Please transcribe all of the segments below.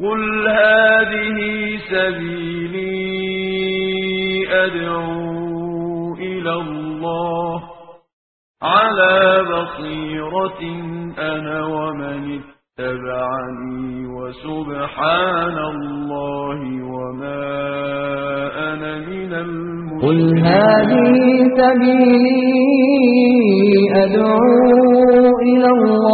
قل هذه سبيلي أدعو إلى الله على بصيرة أنا ومن اتبعني وسبحان الله وما أنا من قل المشركين هذه سبيلي أدعو إلى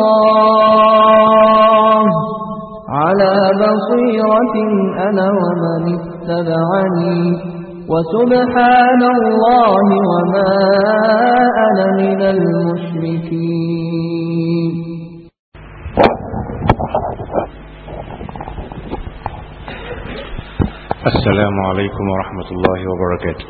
الله على بصيرة أنا ومن اتبعني وسبحان الله وما أنا من المشركين السلام عليكم ورحمة الله وبركاته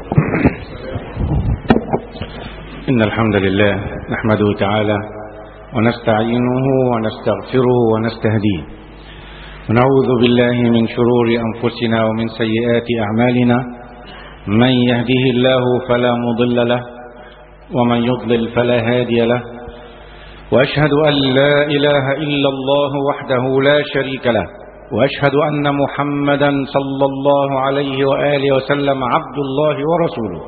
إن الحمد لله نحمده تعالى ونستعينه ونستغفره ونستهديه ونعوذ بالله من شرور أنفسنا ومن سيئات أعمالنا من يهده الله فلا مضل له ومن يضلل فلا هادي له وأشهد أن لا إله إلا الله وحده لا شريك له وأشهد أن محمدا صلى الله عليه وآله وسلم عبد الله ورسوله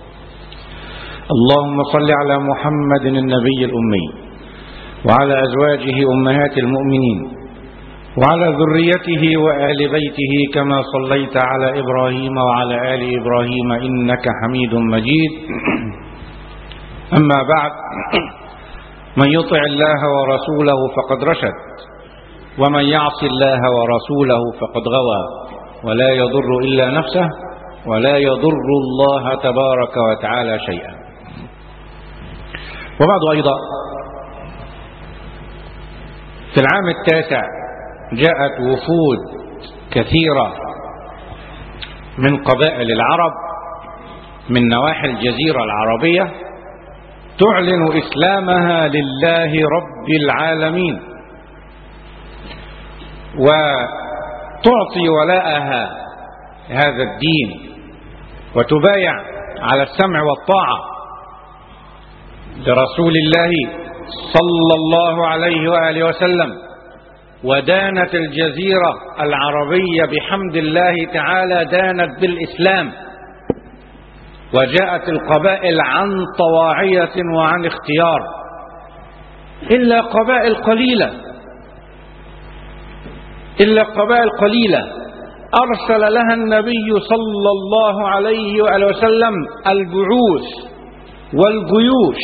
اللهم صل على محمد النبي الأمي وعلى أزواجه أمهات المؤمنين وعلى ذريته وآل بيته كما صليت على إبراهيم وعلى آل إبراهيم إنك حميد مجيد أما بعد من يطع الله ورسوله فقد رشد ومن يعص الله ورسوله فقد غوى ولا يضر إلا نفسه ولا يضر الله تبارك وتعالى شيئا وبعد أيضا في العام التاسع جاءت وفود كثيرة من قبائل العرب من نواحي الجزيرة العربية تعلن إسلامها لله رب العالمين وتعطي ولاءها هذا الدين وتبايع على السمع والطاعة لرسول الله صلى الله عليه وآله وسلم ودانت الجزيرة العربية بحمد الله تعالى دانت بالإسلام وجاءت القبائل عن طواعية وعن اختيار إلا قبائل قليلة إلا قبائل قليلة أرسل لها النبي صلى الله عليه وآله وسلم البعوث والجيوش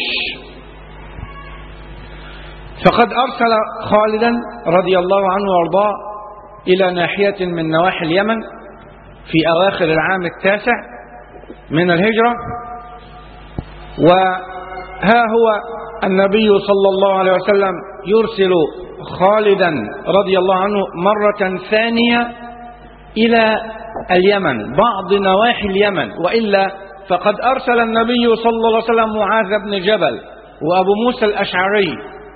فقد أرسل خالدا رضي الله عنه وارضاه إلى ناحية من نواحي اليمن في أواخر العام التاسع من الهجرة وها هو النبي صلى الله عليه وسلم يرسل خالدا رضي الله عنه مرة ثانية إلى اليمن بعض نواحي اليمن وإلا فقد أرسل النبي صلى الله عليه وسلم معاذ بن جبل وأبو موسى الأشعري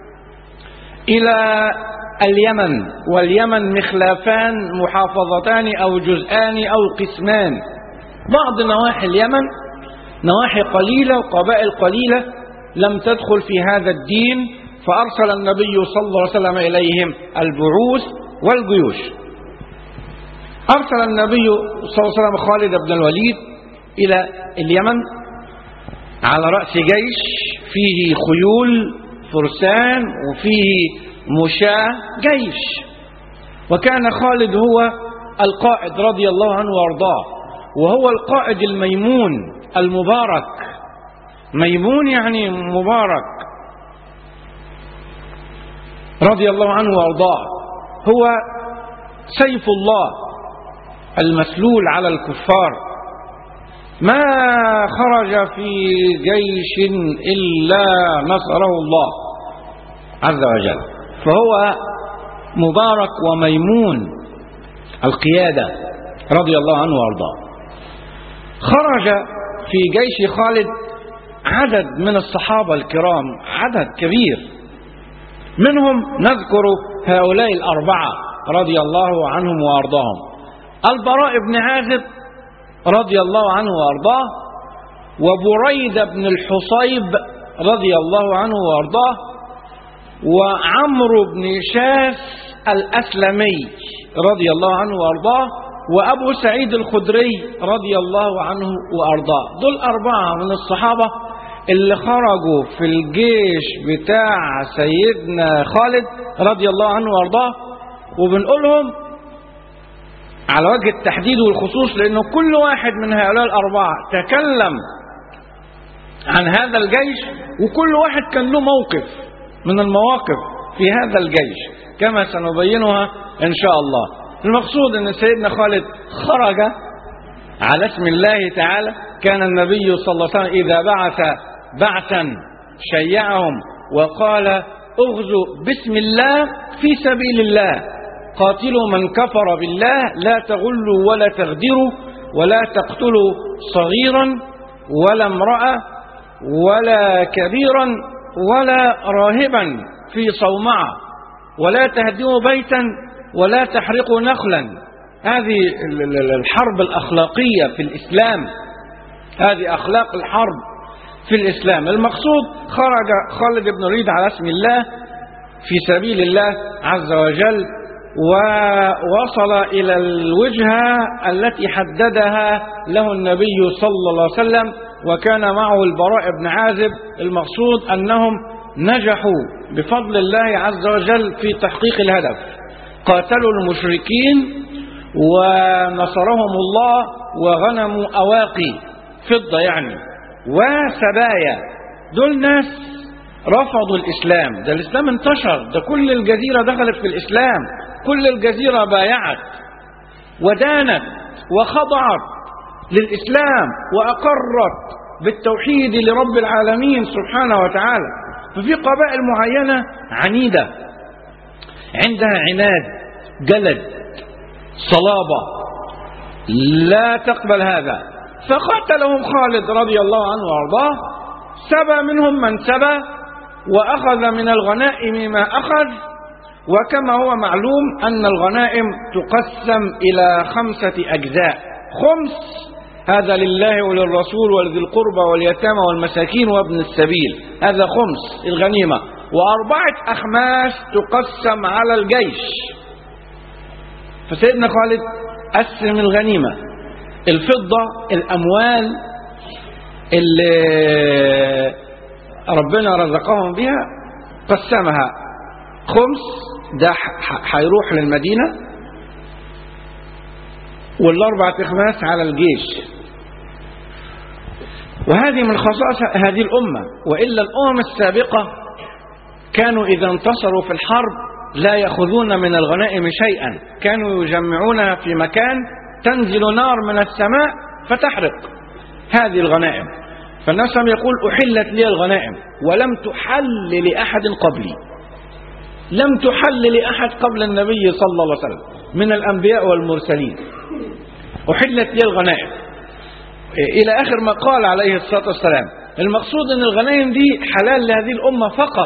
إلى اليمن واليمن مخلافان محافظتان أو جزءان أو قسمان بعض نواحي اليمن نواحي قليلة وقبائل قليلة لم تدخل في هذا الدين فأرسل النبي صلى الله عليه وسلم إليهم البعوث والجيوش أرسل النبي صلى الله عليه وسلم خالد بن الوليد إلى اليمن على رأس جيش فيه خيول فرسان وفيه مشاة جيش وكان خالد هو القائد رضي الله عنه وارضاه وهو القائد الميمون المبارك ميمون يعني مبارك رضي الله عنه وارضاه هو سيف الله المسلول على الكفار ما خرج في جيش إلا نصره الله عز وجل فهو مبارك وميمون القيادة رضي الله عنه وارضاه خرج في جيش خالد عدد من الصحابة الكرام عدد كبير منهم نذكر هؤلاء الأربعة رضي الله عنهم وأرضاهم البراء بن عازب رضي الله عنه وأرضاه وبريد بن الحصيب رضي الله عنه وأرضاه وعمرو بن شاس الأسلمي رضي الله عنه وأرضاه وأبو سعيد الخدري رضي الله عنه وأرضاه دول أربعة من الصحابة اللي خرجوا في الجيش بتاع سيدنا خالد رضي الله عنه وأرضاه وبنقولهم على وجه التحديد والخصوص لأنه كل واحد من هؤلاء الأربعة تكلم عن هذا الجيش وكل واحد كان له موقف من المواقف في هذا الجيش كما سنبينها إن شاء الله المقصود أن سيدنا خالد خرج على اسم الله تعالى كان النبي صلى الله عليه وسلم إذا بعث بعثا شيعهم وقال اغزوا بسم الله في سبيل الله قاتلوا من كفر بالله لا تغلوا ولا تغدروا ولا تقتلوا صغيرا ولا امرأة ولا كبيرا ولا راهبا في صومعة ولا تهدموا بيتا ولا تحرقوا نخلا هذه الحرب الأخلاقية في الإسلام هذه أخلاق الحرب في الإسلام المقصود خرج خالد بن الوليد على اسم الله في سبيل الله عز وجل ووصل إلى الوجهة التي حددها له النبي صلى الله عليه وسلم وكان معه البراء بن عازب المقصود أنهم نجحوا بفضل الله عز وجل في تحقيق الهدف قاتلوا المشركين ونصرهم الله وغنموا أواقي فضة يعني وسبايا دول ناس رفضوا الإسلام ده الإسلام انتشر ده كل الجزيرة دخلت في الإسلام كل الجزيرة بايعت ودانت وخضعت للإسلام وأقرت بالتوحيد لرب العالمين سبحانه وتعالى ففي قبائل معينة عنيدة عندها عناد جلد صلابة لا تقبل هذا فقاتلهم خالد رضي الله عنه وارضاه سبى منهم من سبى وأخذ من الغنائم ما أخذ وكما هو معلوم أن الغنائم تقسم إلى خمسة أجزاء خمس هذا لله وللرسول ولذي القربى واليتامى والمساكين وابن السبيل هذا خمس الغنيمة وأربعة أخماس تقسم على الجيش فسيدنا خالد قسم الغنيمة الفضة الأموال اللي ربنا رزقهم بها قسمها خمس ده هيروح للمدينة والأربع أخماس على الجيش وهذه من خصائص هذه الأمة وإلا الأمم السابقة كانوا إذا انتصروا في الحرب لا يأخذون من الغنائم شيئا كانوا يجمعونها في مكان تنزل نار من السماء فتحرق هذه الغنائم فالناس يقول أحلت لي الغنائم ولم تحل لأحد قبلي لم تحل لأحد قبل النبي صلى الله عليه وسلم من الأنبياء والمرسلين أحلت لي الغنائم إلى آخر ما قال عليه الصلاة والسلام المقصود أن الغنائم دي حلال لهذه الأمة فقط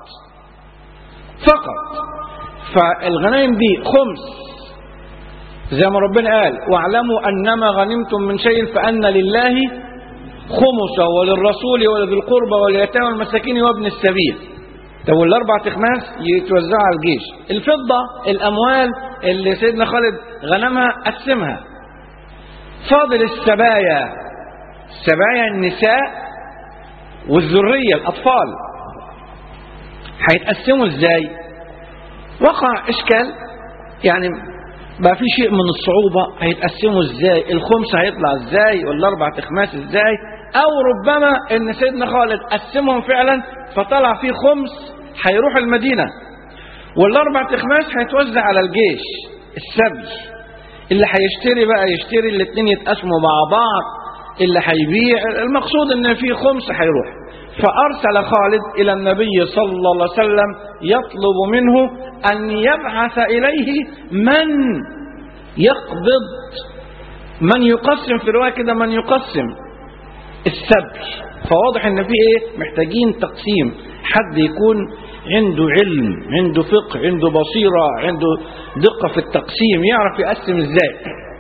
فقط فالغنائم دي خمس زي ما ربنا قال واعلموا أنما غنمتم من شيء فأن لله خمسه وللرسول ولذي القربى واليتامى والمساكين وابن السبيل طب والاربع تخماس يتوزعوا على الجيش الفضه الاموال اللي سيدنا خالد غنمها قسمها فاضل السبايا سبايا النساء والذريه الاطفال هيتقسموا ازاي وقع اشكال يعني بقى في شيء من الصعوبة هيتقسموا ازاي الخمس هيطلع ازاي والاربع تخماس ازاي او ربما ان سيدنا خالد قسمهم فعلا فطلع فيه خمس هيروح المدينة والاربع تخماس هيتوزع على الجيش السبي اللي هيشتري بقى يشتري الاثنين يتقسموا مع بعض اللي هيبيع المقصود ان في خمس هيروح فارسل خالد الى النبي صلى الله عليه وسلم يطلب منه ان يبعث اليه من يقبض من يقسم في روايه كده من يقسم السبي فواضح ان في ايه محتاجين تقسيم حد يكون عنده علم عنده فقه عنده بصيره عنده دقه في التقسيم يعرف يقسم ازاي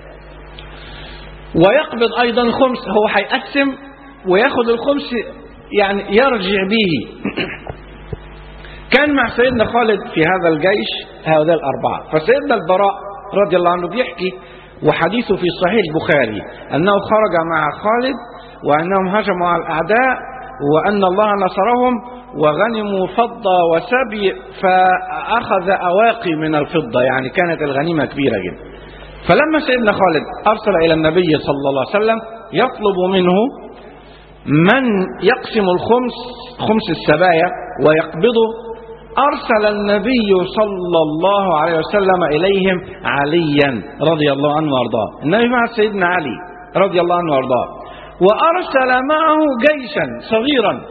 ويقبض ايضا الخمس هو هيقسم وياخد الخمس يعني يرجع به كان مع سيدنا خالد في هذا الجيش هؤلاء الأربعة فسيدنا البراء رضي الله عنه بيحكي وحديثه في صحيح البخاري أنه خرج مع خالد وأنهم هجموا على الأعداء وأن الله نصرهم وغنموا فضة وسبي فأخذ أواقي من الفضة يعني كانت الغنيمة كبيرة جدا فلما سيدنا خالد أرسل إلى النبي صلى الله عليه وسلم يطلب منه من يقسم الخمس خمس السبايا ويقبضه أرسل النبي صلى الله عليه وسلم إليهم عليا رضي الله عنه وأرضاه النبي مع سيدنا علي رضي الله عنه وأرضاه وأرسل معه جيشا صغيرا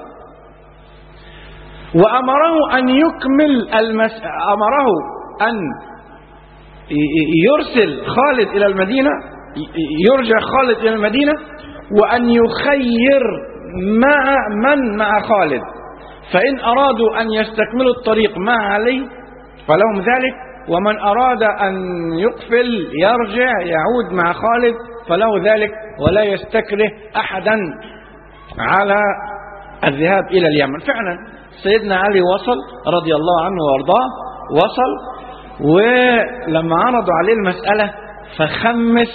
وأمره أن يكمل المس... أمره أن يرسل خالد إلى المدينة يرجع خالد إلى المدينة وأن يخير مع من مع خالد فإن أرادوا أن يستكملوا الطريق مع علي فلهم ذلك ومن أراد أن يقفل يرجع يعود مع خالد فله ذلك ولا يستكره أحدا على الذهاب إلى اليمن فعلا سيدنا علي وصل رضي الله عنه وارضاه وصل ولما عرضوا عليه المسألة فخمس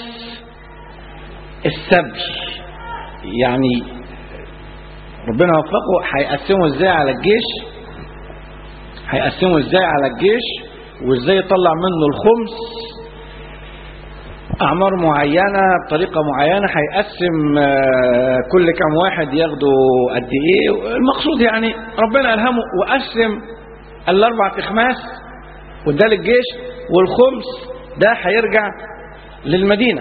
السبي يعني ربنا وفقه هيقسموا ازاي على الجيش هيقسموا ازاي على الجيش وازاي يطلع منه الخمس اعمار معينه بطريقه معينه هيقسم كل كام واحد ياخدوا قد ايه المقصود يعني ربنا الهمه وقسم الاربع اخماس وده للجيش والخمس ده هيرجع للمدينه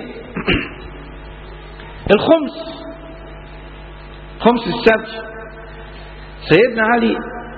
الخمس خمس السبت سيدنا علي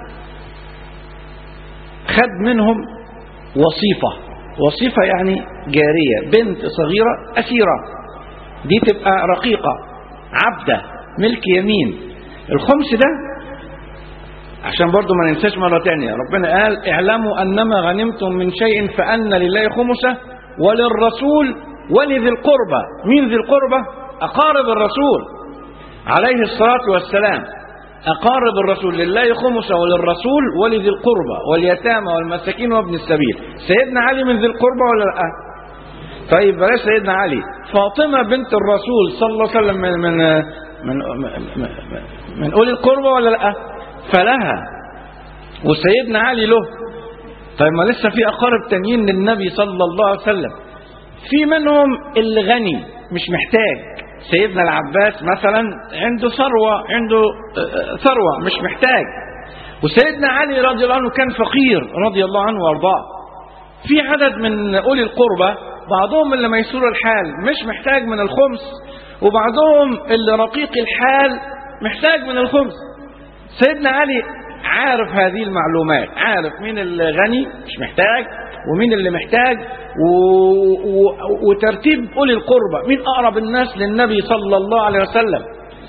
خد منهم وصيفة وصيفة يعني جارية بنت صغيرة أسيرة دي تبقى رقيقة عبدة ملك يمين الخمس ده عشان برضو ما ننساش مرة تانية ربنا قال اعلموا أنما غنمتم من شيء فأن لله خمسه وللرسول ولذي القربى مين ذي القربى أقارب الرسول عليه الصلاة والسلام أقارب الرسول لله خمسه وللرسول ولذي القربى واليتامى والمساكين وابن السبيل سيدنا علي من ذي القربى ولا لا طيب بلاش سيدنا علي فاطمة بنت الرسول صلى الله عليه وسلم من من من, من, من أولي القربى ولا لا فلها وسيدنا علي له طيب ما لسه في أقارب تانيين للنبي صلى الله عليه وسلم في منهم اللي غني مش محتاج سيدنا العباس مثلا عنده ثروة عنده ثروة مش محتاج وسيدنا علي رضي الله عنه كان فقير رضي الله عنه وارضاه في عدد من أولي القربى بعضهم اللي ميسور الحال مش محتاج من الخمس وبعضهم اللي رقيق الحال محتاج من الخمس سيدنا علي عارف هذه المعلومات عارف مين اللي غني مش محتاج ومين اللي محتاج و... و... وترتيب أولي القربى مين أقرب الناس للنبي صلى الله عليه وسلم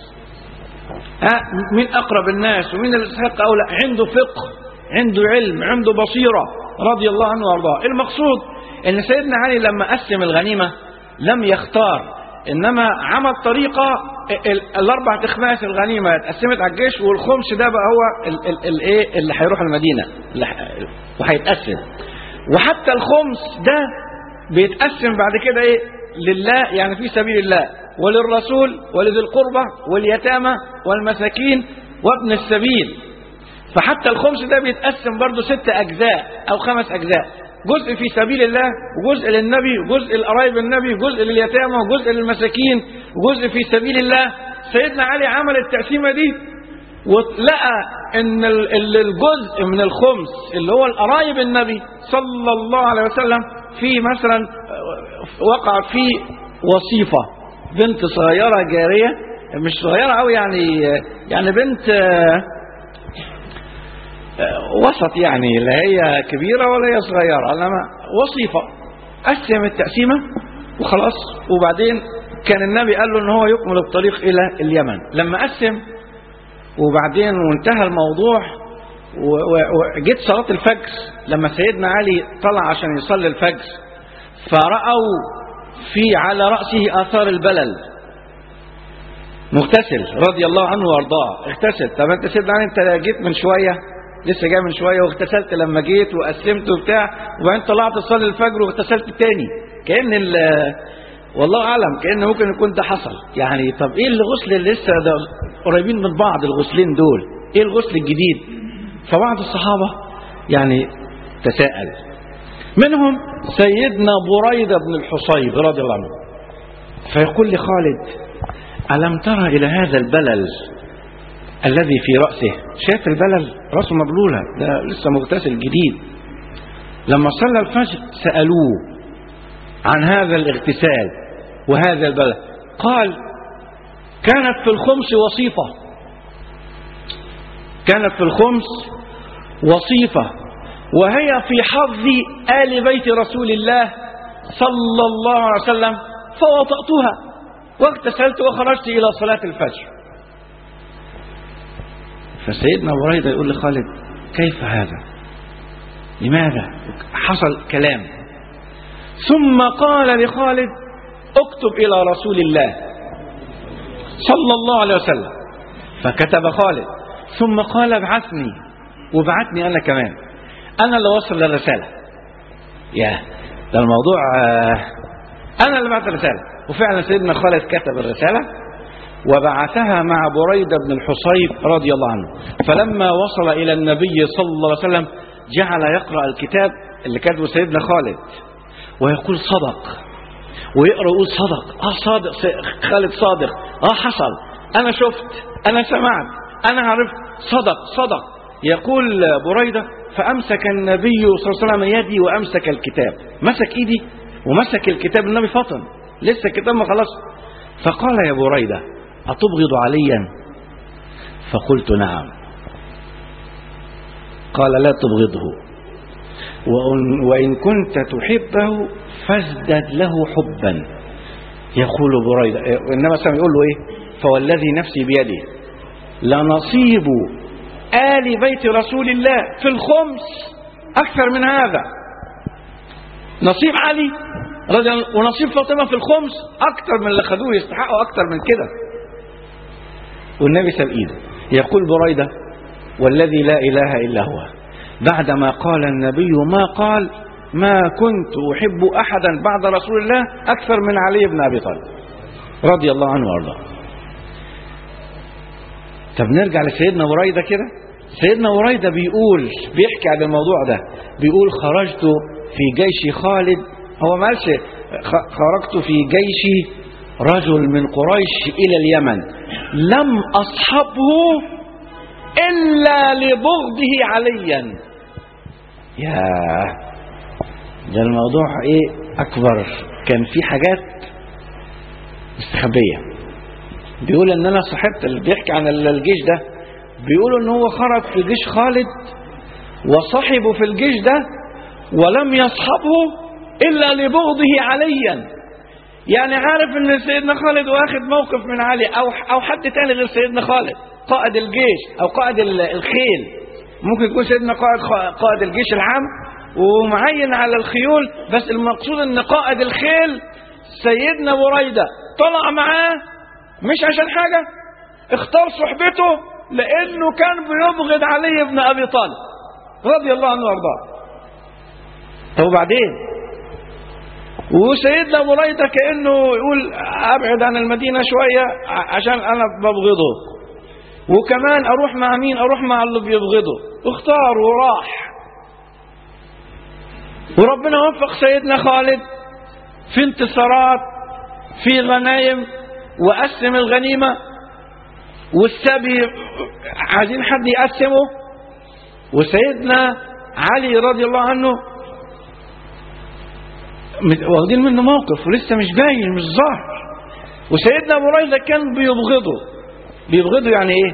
ها مين أقرب الناس ومين اللي يستحق أو لا عنده فقه عنده علم عنده بصيرة رضي الله عنه وارضاه المقصود ان سيدنا علي لما قسم الغنيمة لم يختار انما عمل طريقة الاربع تخماس الغنيمة اتقسمت على الجيش والخمس ده بقى هو الايه اللي هيروح المدينة وهيتقسم وحتى الخمس ده بيتقسم بعد كده ايه لله يعني في سبيل الله وللرسول ولذي القربى واليتامى والمساكين وابن السبيل فحتى الخمس ده بيتقسم برضه ست أجزاء أو خمس أجزاء جزء في سبيل الله وجزء للنبي وجزء لقرايب النبي وجزء لليتامى وجزء للمساكين وجزء في سبيل الله سيدنا علي عمل التقسيمة دي ولقى ان الجزء من الخمس اللي هو القرايب النبي صلى الله عليه وسلم في مثلا وقع فيه وصيفة بنت صغيرة جارية مش صغيرة قوي يعني يعني بنت وسط يعني لا هي كبيرة ولا هي صغيرة انما وصيفة قسم التقسيمة وخلاص وبعدين كان النبي قال له ان هو يكمل الطريق الى اليمن لما قسم وبعدين وانتهى الموضوع وجيت صلاة الفجر لما سيدنا علي طلع عشان يصلي الفجر فرأوا في على رأسه آثار البلل مغتسل رضي الله عنه وارضاه اغتسل طب انت سيدنا علي انت جيت من شوية لسه جاي من شويه واغتسلت لما جيت وقسمت وبتاع وبعدين طلعت اصلي الفجر واغتسلت تاني كان ال والله اعلم كان ممكن يكون ده حصل يعني طب ايه الغسل اللي لسه ده قريبين من بعض الغسلين دول ايه الغسل الجديد فبعض الصحابه يعني تساءل منهم سيدنا بريده بن الحصيب رضي الله عنه فيقول لخالد ألم ترى إلى هذا البلل الذي في رأسه شايف البلل رأسه مبلولة ده لسه مغتسل جديد لما صلى الفجر سألوه عن هذا الاغتسال وهذا البلل قال كانت في الخمس وصيفة كانت في الخمس وصيفة وهي في حظ آل بيت رسول الله صلى الله عليه وسلم فوطأتها واغتسلت وخرجت إلى صلاة الفجر فسيدنا بريدة يقول لخالد كيف هذا لماذا حصل كلام ثم قال لخالد اكتب إلى رسول الله صلى الله عليه وسلم فكتب خالد ثم قال ابعثني وابعثني أنا كمان أنا اللي وصل الرسالة يا ده الموضوع آه، أنا اللي بعت الرسالة وفعلا سيدنا خالد كتب الرسالة وبعثها مع بريدة بن الحصيب رضي الله عنه فلما وصل إلى النبي صلى الله عليه وسلم جعل يقرأ الكتاب اللي كتبه سيدنا خالد ويقول صدق ويقرأ يقول صدق اه صادق س- خالد صادق اه حصل انا شفت انا سمعت انا عرفت صدق صدق يقول بريدة فأمسك النبي صلى الله عليه وسلم يدي وأمسك الكتاب مسك إيدي ومسك الكتاب النبي فطن لسه الكتاب ما خلص فقال يا بريدة أتبغض عليا فقلت نعم قال لا تبغضه وإن, وإن كنت تحبه فازدد له حبا يقول بريدة إنما سمع يقول له إيه فوالذي نفسي بيده لنصيب آل بيت رسول الله في الخمس أكثر من هذا نصيب علي رضي الله ونصيب فاطمة في الخمس أكثر من اللي خدوه يستحقوا أكثر من كده والنبي ساب إيده يقول بريدة والذي لا إله إلا هو بعدما قال النبي ما قال ما كنت أحب أحدا بعد رسول الله أكثر من علي بن أبي طالب رضي الله عنه وأرضاه طب نرجع لسيدنا بريدة كده سيدنا بريدة بيقول بيحكي عن الموضوع ده بيقول خرجت في جيش خالد هو ما قالش خ- خرجت في جيش رجل من قريش إلى اليمن لم أصحبه إلا لبغضه عليا يا ده الموضوع ايه اكبر كان في حاجات مستخبيه بيقول ان انا صاحبت اللي بيحكي عن ال- الجيش ده بيقولوا ان هو خرج في جيش خالد وصحبه في الجيش ده ولم يصحبه الا لبغضه عليا يعني عارف ان سيدنا خالد واخد موقف من علي او او حد تاني غير سيدنا خالد قائد الجيش او قائد ال- الخيل ممكن يكون سيدنا قائد خ- قائد الجيش العام ومعين على الخيول بس المقصود ان قائد الخيل سيدنا بريده طلع معاه مش عشان حاجه اختار صحبته لانه كان بيبغض علي بن ابي طالب رضي الله عنه وارضاه طب وبعدين وسيدنا بريدة كأنه يقول أبعد عن المدينة شوية ع- عشان أنا ببغضه وكمان أروح مع مين أروح مع اللي بيبغضه اختار وراح وربنا وفق سيدنا خالد في انتصارات في غنايم وقسم الغنيمة والسبي عايزين حد يقسمه وسيدنا علي رضي الله عنه مت- واخدين منه موقف ولسه مش باين مش ظاهر وسيدنا ابو ريده كان بيبغضه بيبغضه يعني ايه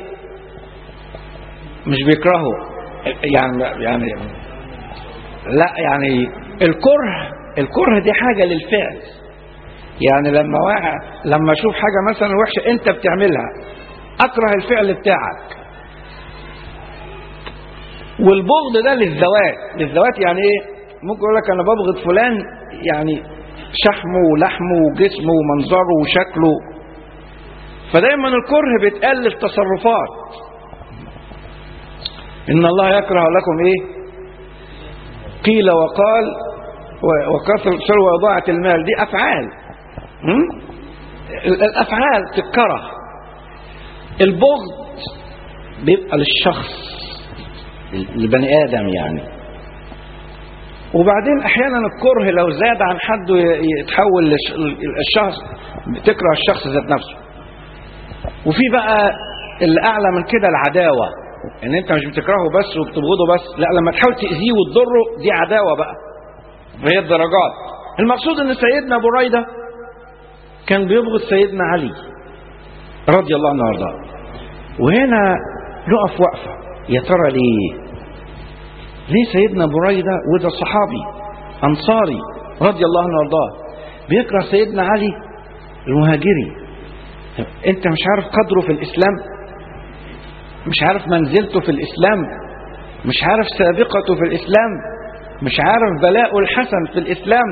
مش بيكرهه يعني يعني لا يعني الكره الكره دي حاجه للفعل يعني لما واحد لما اشوف حاجه مثلا وحشه انت بتعملها اكره الفعل بتاعك والبغض ده للذوات للذوات يعني ايه ممكن يقول لك انا ببغض فلان يعني شحمه ولحمه وجسمه ومنظره وشكله فدايما الكره بيتقال للتصرفات إن الله يكره لكم إيه قيل وقال و- وكثر الشر وإضاعة المال دي أفعال م? ال- الأفعال تتكره البغض بيبقى للشخص البني آدم يعني وبعدين أحيانا الكره لو زاد عن حده ي- يتحول للش- الشخص تكره الشخص ذات نفسه وفي بقى اللي أعلى من كده العداوة ان انت مش بتكرهه بس وبتبغضه بس لا لما تحاول تأذيه وتضره دي عداوة بقى وهي الدرجات المقصود ان سيدنا بريدة كان بيبغض سيدنا علي رضي الله عنه وارضاه وهنا نقف وقفة يا ترى ليه ليه سيدنا بريدة وده صحابي أنصاري رضي الله عنه وارضاه بيكره سيدنا علي المهاجري انت مش عارف قدره في الإسلام مش عارف منزلته في الإسلام مش عارف سابقته في الإسلام مش عارف بلاءه الحسن في الإسلام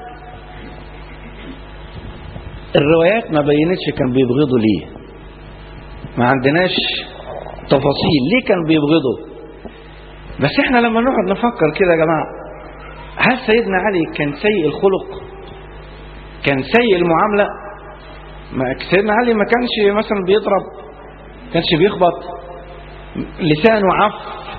الروايات ما بينتش كان بيبغضه ليه ما عندناش تفاصيل ليه كان بيبغضه بس احنا لما نقعد نفكر كده يا جماعة هل سيدنا علي كان سيء الخلق كان سيء المعاملة ما سيدنا علي ما كانش مثلا بيضرب كانش بيخبط لسانه عف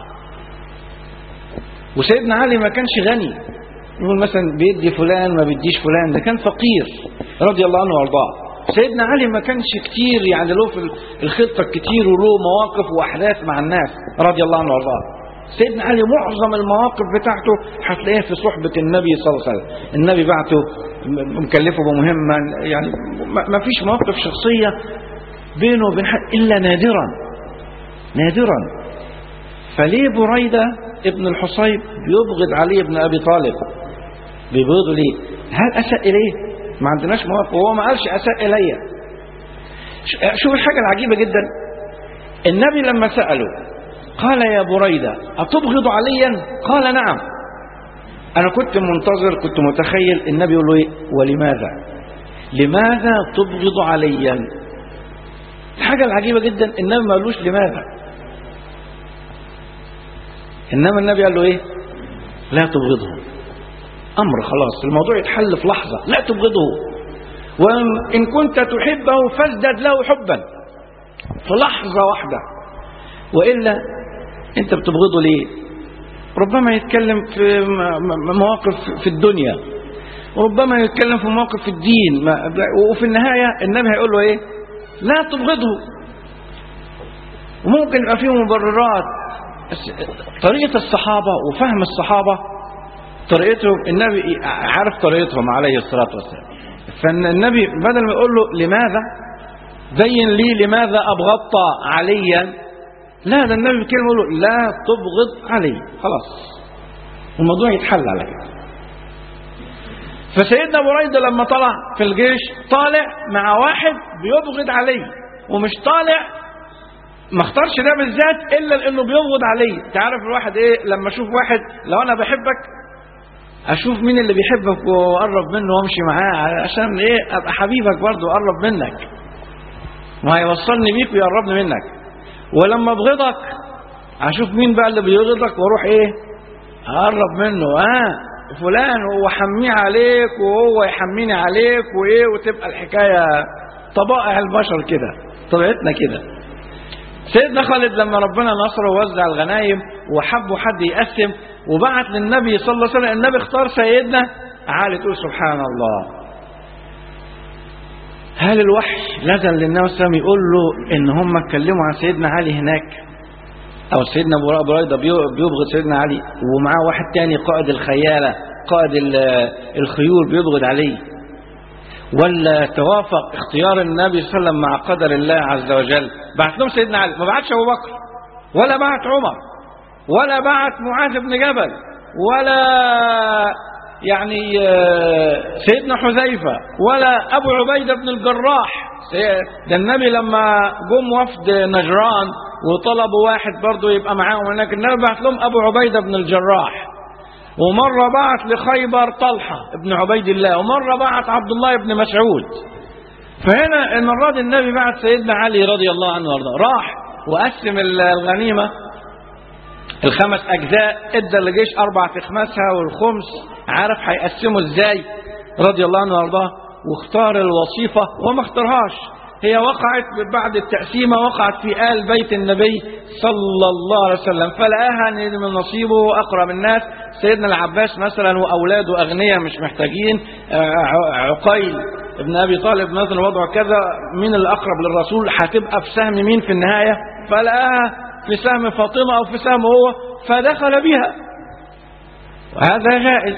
وسيدنا علي ما كانش غني يقول مثلا بيدي فلان ما بيديش فلان ده كان فقير رضي الله عنه وارضاه سيدنا علي ما كانش كتير يعني له في الخطة كتير وله مواقف وأحداث مع الناس رضي الله عنه وارضاه سيدنا علي معظم المواقف بتاعته هتلاقيها في صحبة النبي صلى الله عليه وسلم النبي بعته مكلفه بمهمة يعني ما فيش مواقف شخصية بينه وبين حد إلا نادرا نادرا فليه بريدة ابن الحصيب بيبغض علي بن أبي طالب بيبغضه ليه هل أساء إليه ما عندناش مواقف وهو ما قالش أساء إلي شوف الحاجة العجيبة جدا النبي لما سأله قال يا بريدة أتبغض عليا قال نعم أنا كنت منتظر كنت متخيل النبي يقول له إيه ولماذا لماذا تبغض عليا الحاجة العجيبة جدا النبي ما قالوش لماذا إنما النبي قال له إيه لا تبغضه أمر خلاص الموضوع يتحل في لحظة لا تبغضه وإن كنت تحبه فازدد له حبا في لحظة واحدة وإلا أنت بتبغضه ليه ربما يتكلم في مواقف في الدنيا وربما يتكلم في مواقف في الدين وفي النهاية النبي هيقول له إيه لا تبغضه وممكن يبقى فيه مبررات طريقة الصحابة وفهم الصحابة طريقتهم النبي عارف طريقتهم عليه الصلاة والسلام فالنبي بدل ما يقول له لماذا بين لي لماذا أبغضت عليا لا ده النبي بكلمة يقول له لا تبغض علي خلاص الموضوع يتحل على كده فسيدنا بريدة لما طلع في الجيش طالع مع واحد بيبغض عليه ومش طالع ما اختارش ده بالذات الا لانه بيبغض عليه تعرف الواحد ايه لما اشوف واحد لو انا بحبك اشوف مين اللي بيحبك واقرب منه وامشي معاه عشان ايه ابقى حبيبك برضه واقرب منك ما هيوصلني بيك ويقربني منك ولما ابغضك اشوف مين بقى اللي بيغضك واروح ايه اقرب منه اه فلان هو حميه عليك وهو يحميني عليك وايه وتبقى الحكايه طبائع البشر كده طبيعتنا كده سيدنا خالد لما ربنا نصره ووزع الغنايم وحبوا حد يقسم وبعت للنبي صلى الله عليه وسلم النبي اختار سيدنا علي تقول سبحان الله هل الوحي نزل للنبي صلى الله عليه وسلم يقول له ان هم اتكلموا عن سيدنا علي هناك او سيدنا ابو بريده بيبغض سيدنا علي ومعاه واحد تاني قائد الخياله قائد الخيول بيبغض عليه ولا توافق اختيار النبي صلى الله عليه وسلم مع قدر الله عز وجل بعت لهم سيدنا علي ما بعتش ابو بكر ولا بعت عمر ولا بعت معاذ بن جبل ولا يعني سيدنا حذيفة ولا أبو عبيدة بن الجراح ده النبي لما جم وفد نجران وطلبوا واحد برضه يبقى معاهم هناك النبي بعت لهم أبو عبيدة بن الجراح ومرة بعت لخيبر طلحة ابن عبيد الله ومرة بعت عبد الله بن مسعود فهنا المرة دي النبي بعت سيدنا علي رضي الله عنه وارضاه راح وقسم الغنيمة الخمس أجزاء ادى للجيش أربع تخماسها والخمس عارف هيقسمه إزاي رضي الله عنه وارضاه واختار الوظيفة وما اختارهاش هي وقعت بعد التقسيمة وقعت في آل بيت النبي صلى الله عليه وسلم فلقاها ان من نصيبه أقرب الناس سيدنا العباس مثلا وأولاده أغنياء مش محتاجين عقيل ابن أبي طالب مثلا وضعه كذا مين الأقرب للرسول هتبقى في سهم مين في النهاية فلقاها في سهم فاطمة أو في سهم هو فدخل بها وهذا جائز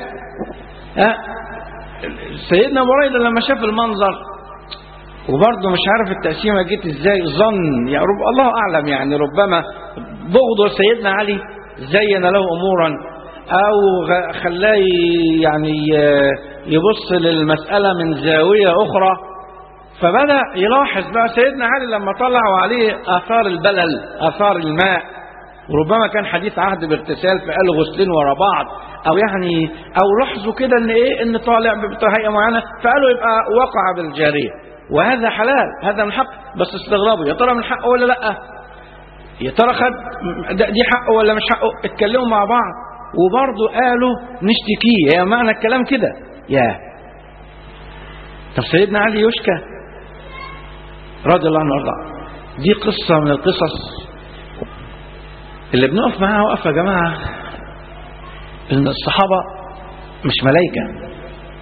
سيدنا بريدة لما شاف المنظر وبرضه مش عارف التقسيمة جت ازاي ظن يعني رب الله اعلم يعني ربما بغضه سيدنا علي زين له امورا او خلاه يعني يبص للمسألة من زاوية اخرى فبدأ يلاحظ بقى سيدنا علي لما طلع وعليه اثار البلل اثار الماء وربما كان حديث عهد باغتسال فقالوا غسلين ورا بعض او يعني او لاحظوا كده ان ايه ان طالع بهيئه معينه فقالوا يبقى وقع بالجاريه وهذا حلال هذا من حق بس استغربوا يا ترى من حقه ولا لا يا ترى خد دي حقه ولا مش حقه اتكلموا مع بعض وبرضه قالوا نشتكيه يا معنى الكلام كده يا طب سيدنا علي يشكى رضي الله عنه وارضاه دي قصة من القصص اللي بنقف معاها وقف يا جماعة ان الصحابة مش ملايكة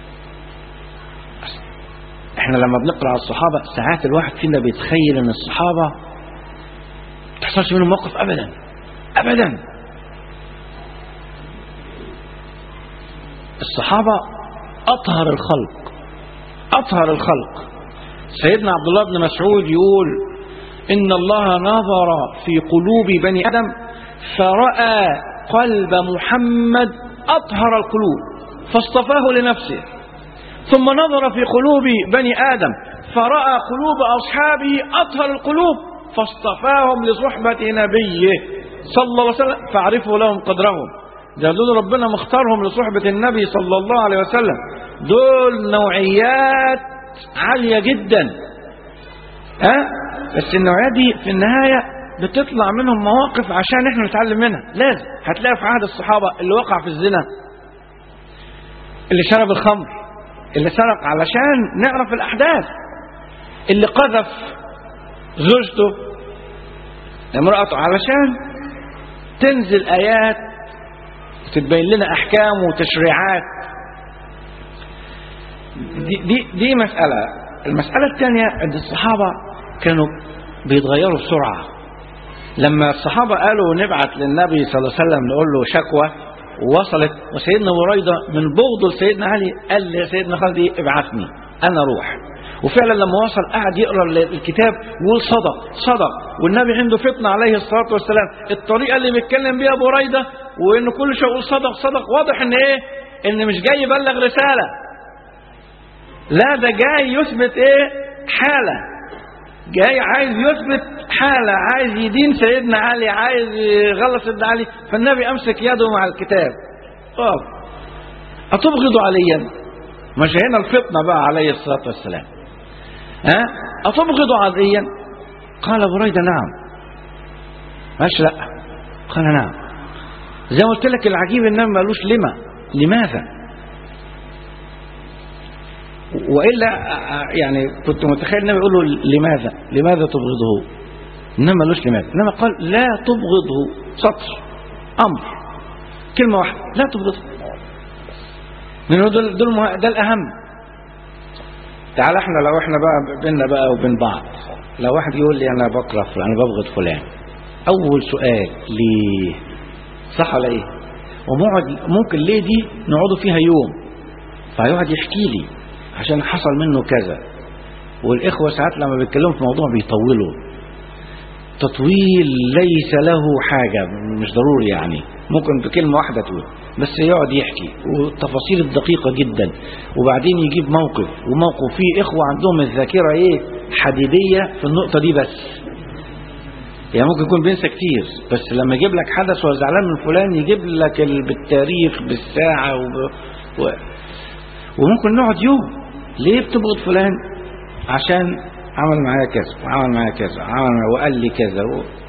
احنا لما بنقرأ على الصحابة ساعات الواحد فينا بيتخيل ان الصحابة ما تحصلش منهم موقف ابدا ابدا الصحابة اطهر الخلق اطهر الخلق سيدنا عبد الله بن مسعود يقول ان الله نظر في قلوب بني ادم فرأى قلب محمد اطهر القلوب فاصطفاه لنفسه ثم نظر في قلوب بني آدم فرأى قلوب أصحابه أطهر القلوب فاصطفاهم لصحبة نبيه صلى الله عليه وسلم فاعرفوا لهم قدرهم ده دول ربنا مختارهم لصحبة النبي صلى الله عليه وسلم دول نوعيات عالية جدا ها بس النوعيات دي في النهاية بتطلع منهم مواقف عشان احنا نتعلم منها لازم هتلاقي في عهد الصحابة اللي وقع في الزنا اللي شرب الخمر اللي سرق علشان نعرف الأحداث اللي قذف زوجته امرأته علشان تنزل آيات وتتبين لنا أحكام وتشريعات دي, دي, دي مسألة المسألة الثانية عند الصحابة كانوا بيتغيروا بسرعة لما الصحابة قالوا نبعت للنبي صلى الله عليه وسلم نقول له شكوى ووصلت وسيدنا بريدة من بغضه لسيدنا علي قال لسيدنا خالد ابعثني انا اروح وفعلا لما وصل قعد يقرا الكتاب ويقول صدق صدق والنبي عنده فتنه عليه الصلاه والسلام الطريقه اللي بيتكلم بيها بريده وان كل شيء يقول صدق صدق واضح ان ايه ان مش جاي يبلغ رساله لا ده جاي يثبت ايه حاله جاي عايز يثبت حالة عايز يدين سيدنا علي عايز يغلط سيدنا علي فالنبي أمسك يده مع الكتاب طب أتبغض عليا مش هنا الفطنة بقى عليه الصلاة والسلام ها أتبغض عليا قال بريدة نعم ماشي لا قال نعم زي ما قلت لك العجيب النبي ما قالوش لما لماذا والا يعني كنت متخيل النبي يقول له لماذا لماذا تبغضه انما مالوش لماذا انما قال لا تبغضه سطر امر كلمه واحده لا تبغضه لانه دول, دول مه... ده الاهم تعال احنا لو احنا بقى بيننا بقى وبين بعض لو واحد يقول لي انا بكره فلان انا ببغض فلان اول سؤال ليه صح ولا ايه ومقعد ممكن ليه دي نقعدوا فيها يوم فيقعد يحكي لي عشان حصل منه كذا والإخوة ساعات لما بيتكلموا في موضوع بيطولوا تطويل ليس له حاجة مش ضروري يعني ممكن بكلمة واحدة تقول بس يقعد يحكي والتفاصيل الدقيقة جدا وبعدين يجيب موقف وموقف فيه إخوة عندهم الذاكرة إيه حديدية في النقطة دي بس يعني ممكن يكون بينسى كتير بس لما يجيب لك حدث وهو زعلان من فلان يجيب لك بالتاريخ بالساعة وب... و... وممكن نقعد يوم ليه بتبغض فلان عشان عمل معايا كذا وعمل معايا كذا وعمل معايا وقال لي كذا و...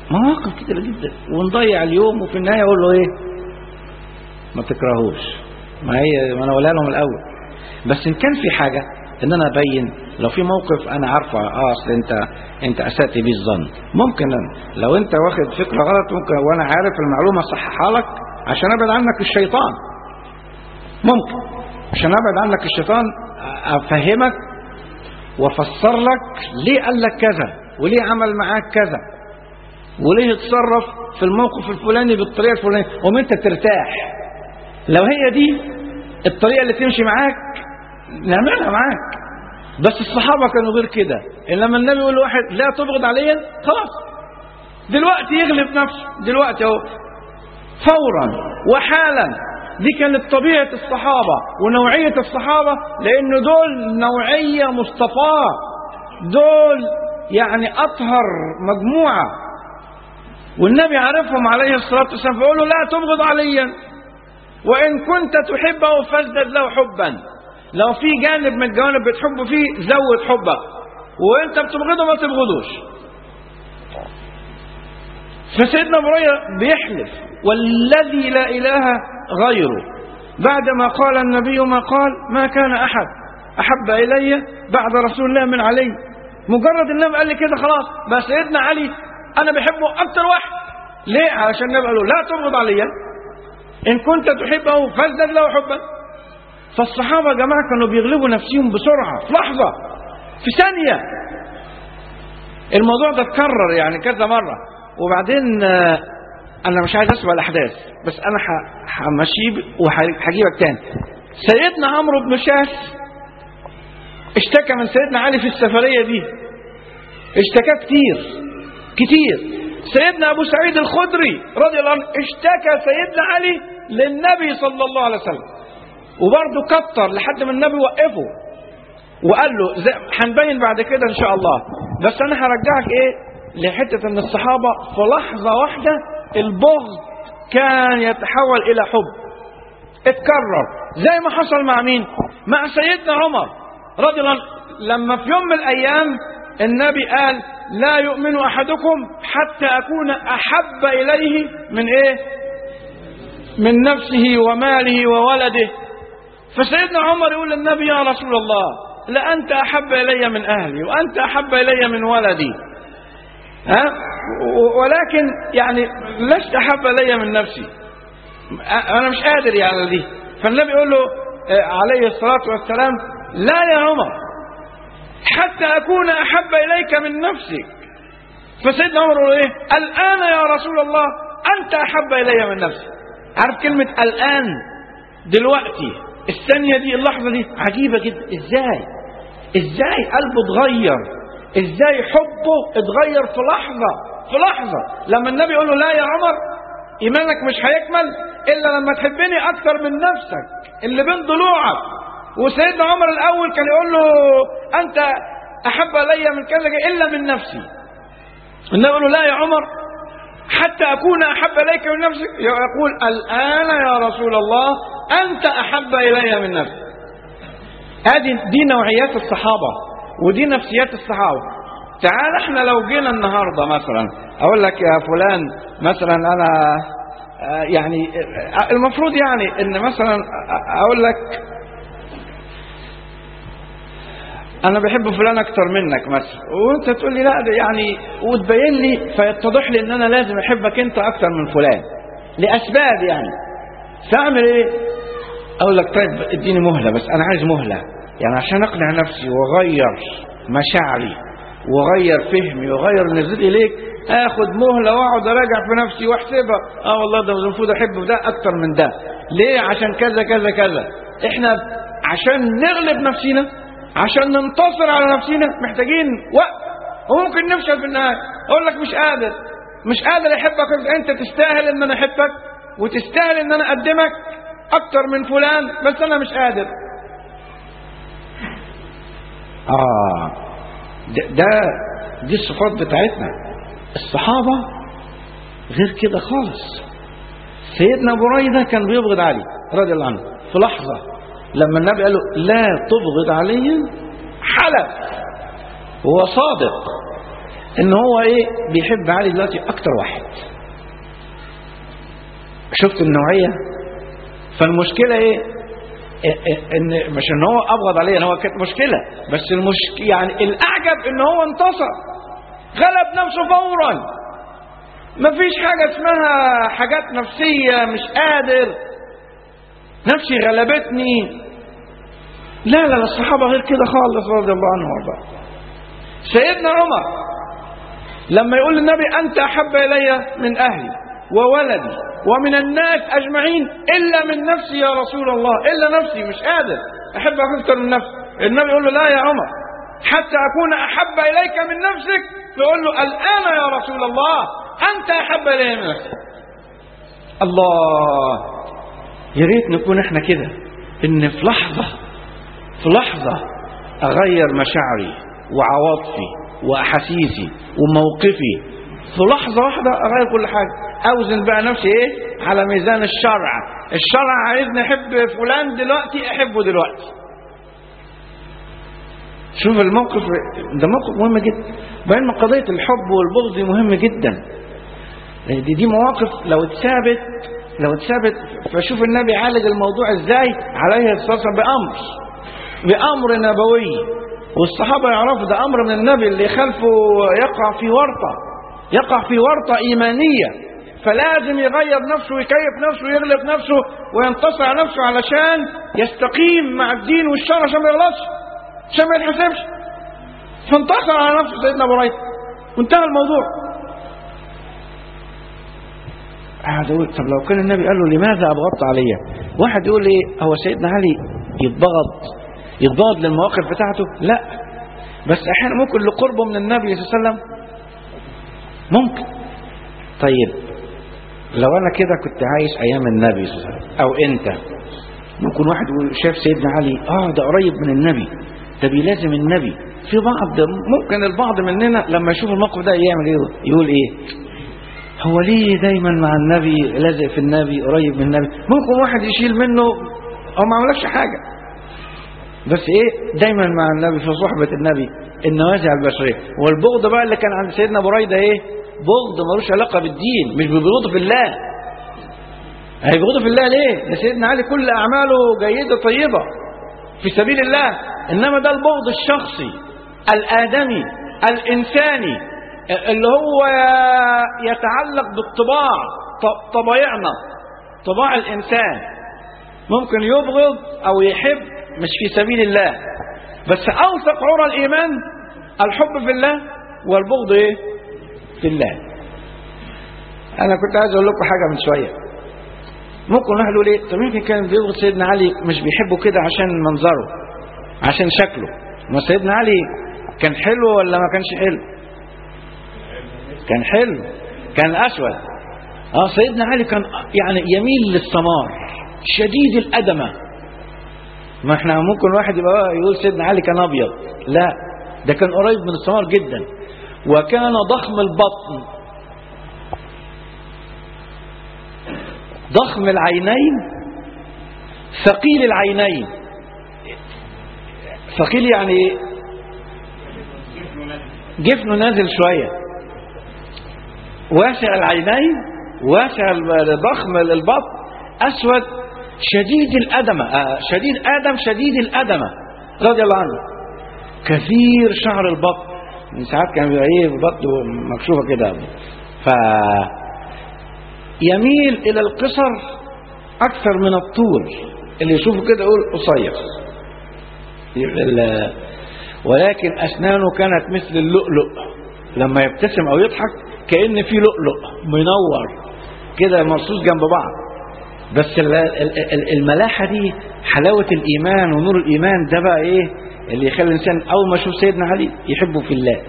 مواقف كتيرة جدا ونضيع اليوم وفي النهاية أقول له إيه ما تكرهوش ما هي ما أنا أقولها لهم الأول بس إن كان في حاجة إن أنا أبين لو في موقف أنا عارفة أه أصل أنت أنت أسأت بيه الظن ممكن أنا لو أنت واخد فكرة غلط ممكن وأنا عارف المعلومة أصححها لك عشان أبعد عنك الشيطان ممكن عشان أبعد عنك الشيطان أفهمك وافسر لك ليه قال لك كذا وليه عمل معاك كذا وليه اتصرف في الموقف الفلاني بالطريقه الفلانيه وما انت ترتاح لو هي دي الطريقه اللي تمشي معاك نعملها معاك بس الصحابه كانوا غير كده لما النبي يقول لواحد لا تبغض عليا خلاص دلوقتي يغلب نفسه دلوقتي اهو فورا وحالا دي كانت طبيعة الصحابة ونوعية الصحابة لأن دول نوعية مصطفاة دول يعني أطهر مجموعة والنبي عرفهم عليه الصلاة والسلام فيقول له لا تبغض عليا وإن كنت تحبه فازدد له حبا لو في جانب من الجوانب بتحبه فيه زود حبك وانت بتبغضه ما تبغضوش فسيدنا ابراهيم بيحلف والذي لا اله غيره بعدما قال النبي ما قال ما كان احد احب الي بعد رسول الله من علي مجرد النبي قال لي كده خلاص بس سيدنا علي انا بحبه اكتر واحد ليه علشان النبي قال له لا تبغض عليا ان كنت تحبه فازدد له حبا فالصحابه يا جماعه كانوا بيغلبوا نفسهم بسرعه في لحظه في ثانيه الموضوع ده اتكرر يعني كذا مره وبعدين انا مش عايز اسمع الاحداث بس انا همشيه وهجيبك تاني سيدنا عمرو بن شاس اشتكى من سيدنا علي في السفريه دي اشتكى كتير كتير سيدنا ابو سعيد الخدري رضي الله عنه اشتكى سيدنا علي للنبي صلى الله عليه وسلم وبرضه كتر لحد ما النبي وقفه وقال له هنبين بعد كده ان شاء الله بس انا هرجعك ايه لحته ان الصحابه في لحظه واحده البغض كان يتحول الى حب اتكرر زي ما حصل مع مين مع سيدنا عمر رضي الله عنه لما في يوم من الايام النبي قال لا يؤمن احدكم حتى اكون احب اليه من ايه من نفسه وماله وولده فسيدنا عمر يقول للنبي يا رسول الله لأنت أحب إلي من أهلي وأنت أحب إلي من ولدي ها ولكن يعني لست أحب إلي من نفسي أنا مش قادر يعني دي فالنبي يقول له عليه الصلاة والسلام لا يا عمر حتى أكون أحب إليك من نفسك فسيدنا عمر يقول إيه الآن يا رسول الله أنت أحب إلي من نفسي عارف كلمة الآن دلوقتي الثانية دي اللحظة دي عجيبة جدا ازاي ازاي قلبه اتغير ازاي حبه اتغير في لحظة في لحظة لما النبي يقول له لا يا عمر ايمانك مش هيكمل الا لما تحبني اكتر من نفسك اللي بين ضلوعك وسيدنا عمر الاول كان يقول له انت احب الي من كذا الا من نفسي النبي يقول له لا يا عمر حتى أكون أحب إليك من نفسك يقول الآن يا رسول الله أنت أحب إلي من نفسك هذه دي نوعيات الصحابة ودي نفسيات الصحابة تعال احنا لو جينا النهاردة مثلا أقول لك يا فلان مثلا أنا يعني المفروض يعني ان مثلا اقول لك انا بحب فلان اكتر منك مثلا وانت تقول لي لا ده يعني وتبين لي فيتضح لي ان انا لازم احبك انت اكتر من فلان لاسباب يعني فاعمل ايه اقول لك طيب اديني مهله بس انا عايز مهله يعني عشان اقنع نفسي واغير مشاعري واغير فهمي واغير نزلت اليك اخد مهله واقعد اراجع في نفسي واحسبها اه والله ده المفروض احب ده اكتر من ده ليه عشان كذا كذا كذا احنا عشان نغلب نفسنا عشان ننتصر على نفسنا محتاجين وقت وممكن نفشل في النهايه اقول لك مش قادر مش قادر احبك انت تستاهل ان انا احبك وتستاهل ان انا اقدمك اكتر من فلان بس انا مش قادر اه ده, ده دي الصفات بتاعتنا الصحابه غير كده خالص سيدنا بريده كان بيبغض علي رضي الله عنه في لحظه لما النبي قال له لا تبغض علي حلف هو صادق ان هو ايه بيحب علي دلوقتي اكتر واحد شفت النوعيه فالمشكله ايه إيه- إيه- ان مش ان هو ابغض عليه ان هو كانت مشكله بس المشكله يعني الاعجب ان هو انتصر غلب نفسه فورا مفيش حاجه اسمها حاجات نفسيه مش قادر نفسي غلبتني لا لا لا الصحابه غير كده خالص رضي الله عنهم وارضاهم سيدنا عمر لما يقول للنبي انت احب الي من اهلي وولدي ومن الناس اجمعين الا من نفسي يا رسول الله الا نفسي مش قادر احبك اكثر من نفسي النبي يقول له لا يا عمر حتى اكون احب اليك من نفسك يقول له الان يا رسول الله انت احب الي من نفسك الله يا ريت نكون احنا كده ان في لحظه في لحظه اغير مشاعري وعواطفي واحاسيسي وموقفي في لحظة واحدة أغير كل حاجة أوزن بقى نفسي إيه على ميزان الشرع الشرع عايزني أحب فلان دلوقتي أحبه دلوقتي شوف الموقف ده موقف مهم جدا بينما قضية الحب والبغض دي مهم جدا دي, دي مواقف لو اتثابت لو اتثابت فشوف النبي عالج الموضوع ازاي عليه الصلاة والسلام بأمر بأمر نبوي والصحابة يعرفوا ده أمر من النبي اللي خلفه يقع في ورطة يقع في ورطة إيمانية فلازم يغير نفسه ويكيف نفسه ويغلب نفسه وينتصر على نفسه علشان يستقيم مع الدين والشرع عشان ما يغلطش عشان ما يتحسبش فانتصر على نفسه سيدنا ابو هريره وانتهى الموضوع قاعد اقول طب لو كان النبي قال له لماذا ابغضت علي واحد يقول ايه هو سيدنا علي يتبغض يتبغض للمواقف بتاعته لا بس احيانا ممكن لقربه من النبي صلى الله عليه وسلم ممكن طيب لو انا كده كنت عايش ايام النبي صلى الله عليه وسلم او انت ممكن واحد يقول شاف سيدنا علي اه ده قريب من النبي ده بيلازم النبي في بعض ممكن البعض مننا لما يشوف الموقف ده يعمل ايه يقول ايه هو ليه دايما مع النبي لازق في النبي قريب من النبي ممكن واحد يشيل منه او ما عملكش حاجه بس ايه دايما مع النبي في صحبه النبي النوازع البشريه والبغض بقى اللي كان عند سيدنا بريده ايه بغض ملوش علاقه بالدين مش ببغضه في الله هيبغضه في الله ليه ده سيدنا علي كل اعماله جيده طيبه في سبيل الله انما ده البغض الشخصي الادمي الانساني اللي هو يتعلق بالطباع طبايعنا طباع الانسان ممكن يبغض او يحب مش في سبيل الله بس اوثق عرى الايمان الحب في الله والبغض ايه في الله انا كنت عايز اقول لكم حاجه من شويه ممكن واحد يقول ايه طب يمكن كان بيبغض سيدنا علي مش بيحبه كده عشان منظره عشان شكله ما سيدنا علي كان حلو ولا ما كانش حلو كان حلو كان اسود اه سيدنا علي كان يعني يميل للسمار شديد الادمه ما احنا ممكن واحد يبقى يقول سيدنا علي كان ابيض لا ده كان قريب من السمار جدا وكان ضخم البطن ضخم العينين ثقيل العينين ثقيل يعني جفنه نازل شويه واسع العينين واسع ضخم البطن اسود شديد الادمه آه شديد ادم شديد الادمه رضي الله عنه كثير شعر البطن من ساعات كان بيبقى ايه بطنه مكشوفه كده ف يميل الى القصر اكثر من الطول اللي يشوفه كده يقول قصير ولكن اسنانه كانت مثل اللؤلؤ لما يبتسم او يضحك كان في لؤلؤ منور كده مرصوص جنب بعض بس الملاحه دي حلاوه الايمان ونور الايمان ده بقى ايه اللي يخلي الانسان اول ما يشوف سيدنا علي يحبه في الله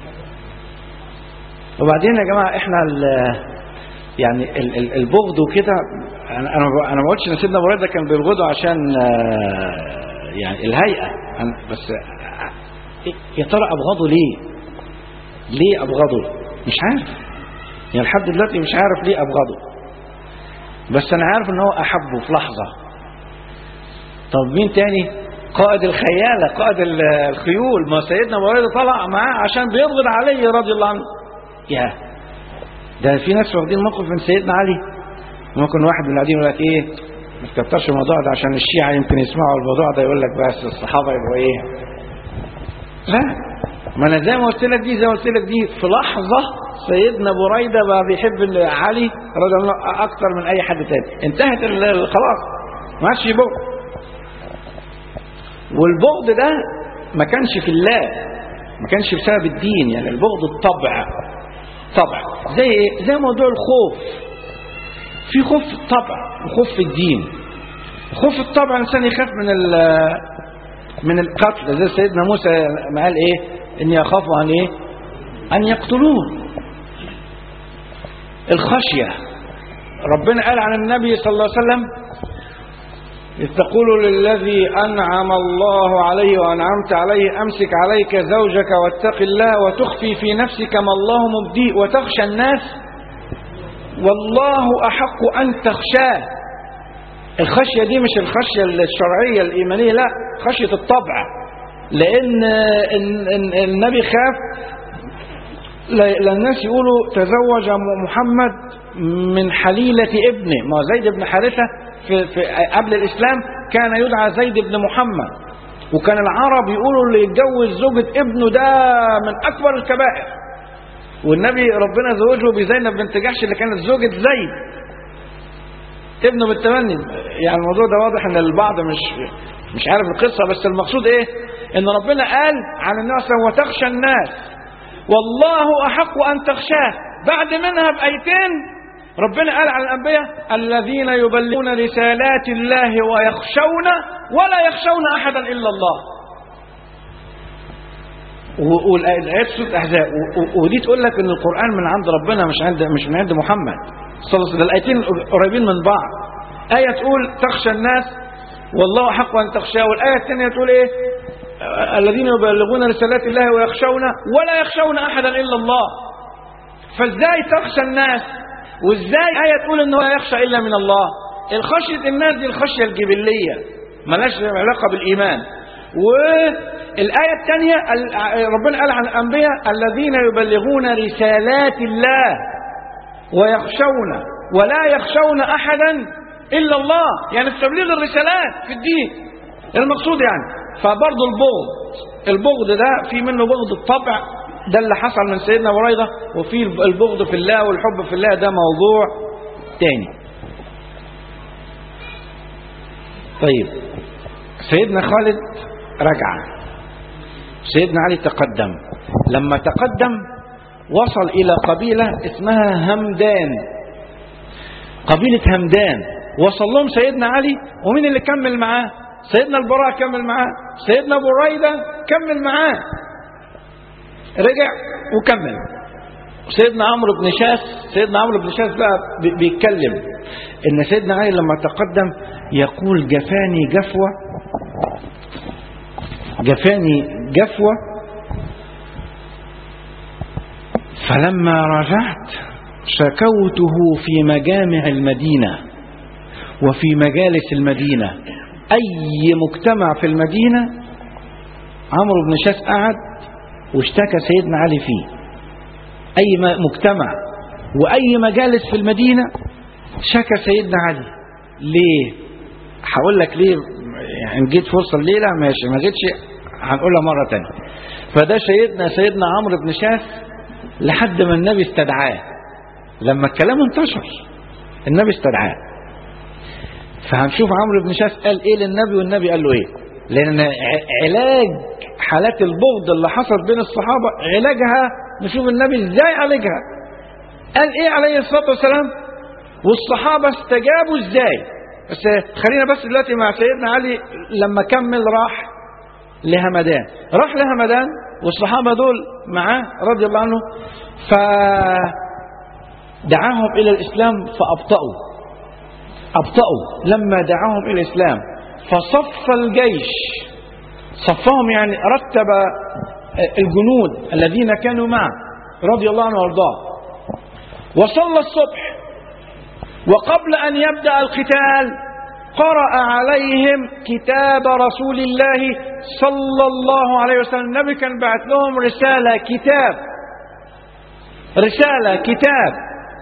وبعدين يا جماعه احنا يعني البغض وكده انا انا ما قلتش ان سيدنا ابو هريره كان بيبغضه عشان يعني الهيئه بس يا ترى ابغضه ليه؟ ليه ابغضه؟ مش عارف يعني لحد دلوقتي مش عارف ليه ابغضه بس انا عارف ان هو احبه في لحظه طب مين تاني قائد الخيالة قائد ال- الخيول ما سيدنا أبو هريرة طلع معاه عشان بيضغط علي رضي الله عنه يا ده في ناس واخدين موقف من سيدنا علي ممكن واحد من القاعدين يقول لك ايه ما تكترش الموضوع ده عشان الشيعة يمكن يسمعوا الموضوع ده يقول لك بس الصحابة يبقوا ايه لا ما انا زي ما قلت لك دي زي ما قلت لك دي في لحظة سيدنا بريدة بقى بيحب علي رضي الله عنه اكتر من اي حد تاني انتهت ال- ال- خلاص ما عادش يبغض والبغض ده ما كانش في الله ما كانش بسبب الدين يعني البغض الطبع طبع زي ايه زي موضوع الخوف في خوف في الطبع وخوف في الدين خوف الطبع الانسان يخاف من ال- من القتل زي سيدنا موسى ما قال ايه اني اخاف ان ايه ان يقتلون الخشيه ربنا قال عن النبي صلى الله عليه وسلم إذ تقول للذي أنعم الله عليه وأنعمت عليه أمسك عليك زوجك واتق الله وتخفي في نفسك ما الله مبديه وتخشى الناس والله أحق أن تخشاه الخشية دي مش الخشية الشرعية الإيمانية لا خشية الطبع لأن إن- إن- النبي خاف لا لا الناس يقولوا تزوج محمد من حليلة ابنه ما هو زيد بن حارثة في, في قبل الإسلام كان يدعى زيد بن محمد وكان العرب يقولوا اللي يتجوز زوجة ابنه ده من أكبر الكبائر والنبي ربنا زوجه بزينب بنت جحش اللي كانت زوجة زيد ابنه بالتمني يعني الموضوع ده واضح ان البعض مش مش عارف القصة بس المقصود ايه ان ربنا قال عن الناس وتخشى الناس والله أحق أن تخشاه بعد منها بأيتين ربنا قال على الأنبياء الذين يبلغون رسالات الله ويخشون ولا يخشون أحدا إلا الله و- والآيات سورة الأحزاب و- و- ودي تقول لك إن القرآن من عند ربنا مش عند مش من عند محمد صلى الله عليه وسلم الآيتين قريبين من بعض آية تقول تخشى الناس والله حق أن تخشاه والآية الثانية تقول إيه آه، الذين يبلغون رسالات الله ويخشون ولا يخشون أحدا إلا الله فازاي تخشى الناس وازاي آية تقول انه لا يخشى إلا من الله الخشية الناس دي الخشية الجبلية ملاش علاقة بالإيمان والآية الثانية ال- ربنا قال عن الأنبياء الذين يبلغون رسالات الله ويخشون ولا يخشون أحدا إلا الله يعني في تبليغ الرسالات في الدين المقصود يعني فبرضه البغض البغض ده في منه بغض الطبع ده اللي حصل من سيدنا بريدة وفي البغض في الله والحب في الله ده موضوع تاني طيب سيدنا خالد رجع سيدنا علي تقدم لما تقدم وصل إلى قبيلة اسمها همدان قبيلة همدان وصل لهم سيدنا علي ومين اللي كمل معاه سيدنا البراء كمل معاه سيدنا بريدة كمل معاه رجع وكمل سيدنا عمرو بن شاس سيدنا عمرو بن شاس بقى بي- بيتكلم ان سيدنا علي لما تقدم يقول جفاني جفوة جفاني جفوة فلما رجعت شكوته في مجامع المدينة وفي مجالس المدينة أي مجتمع في المدينة عمرو بن شاس قعد واشتكى سيدنا علي فيه أي م- مجتمع وأي مجالس في المدينة شكى سيدنا علي ليه هقول لك ليه يعني جيت فرصة الليلة ماشي ما جيتش هنقولها مرة تانية فده سيدنا سيدنا عمرو بن شاس لحد ما النبي استدعاه لما الكلام انتشر النبي استدعاه فهنشوف عمرو بن شاس قال ايه للنبي والنبي قال له ايه لان ع- علاج حالات البغض اللي حصلت بين الصحابة علاجها نشوف النبي ازاي عالجها قال ايه عليه الصلاة والسلام والصحابة استجابوا ازاي بس خلينا بس دلوقتي مع سيدنا علي لما كمل راح لهمدان راح لهمدان والصحابة دول معاه رضي الله عنه فدعاهم إلى الإسلام فأبطأوا أبطأوا لما دعاهم إلى الإسلام فصف الجيش صفهم يعني رتب الجنود الذين كانوا معه رضي الله عنه وارضاه وصلى الصبح وقبل أن يبدأ القتال قرأ عليهم كتاب رسول الله صلى الله عليه وسلم النبي كان بعت لهم رسالة كتاب رسالة كتاب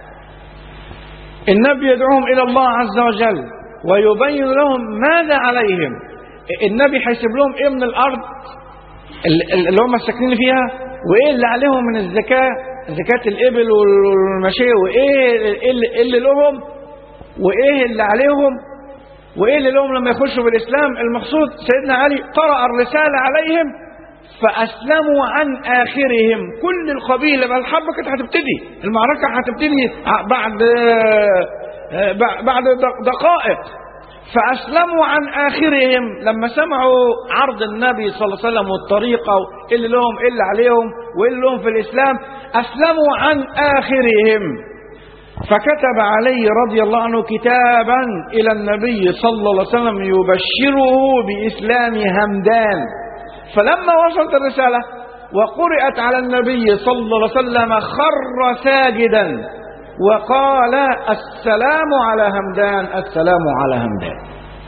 النبي يدعوهم إلى الله عز وجل ويبين لهم ماذا عليهم النبي هيسيب لهم ايه من الارض اللي هم ساكنين فيها وايه اللي عليهم من الزكاه زكاه الابل والمشيه وايه اللي, اللي لهم وايه اللي عليهم وايه اللي لهم لما يخشوا في الاسلام المقصود سيدنا علي قرأ الرساله عليهم فاسلموا عن اخرهم كل القبيله بقى الحرب كانت هتبتدي المعركه هتبتدي بعد بعد دقائق فأسلموا عن آخرهم لما سمعوا عرض النبي صلى الله عليه وسلم والطريقة اللي لهم اللي عليهم واللي لهم في الإسلام أسلموا عن آخرهم فكتب علي رضي الله عنه كتابا إلى النبي صلى الله عليه وسلم يبشره بإسلام همدان فلما وصلت الرسالة وقرأت على النبي صلى الله عليه وسلم خر ساجدا وقال السلام على همدان السلام على همدان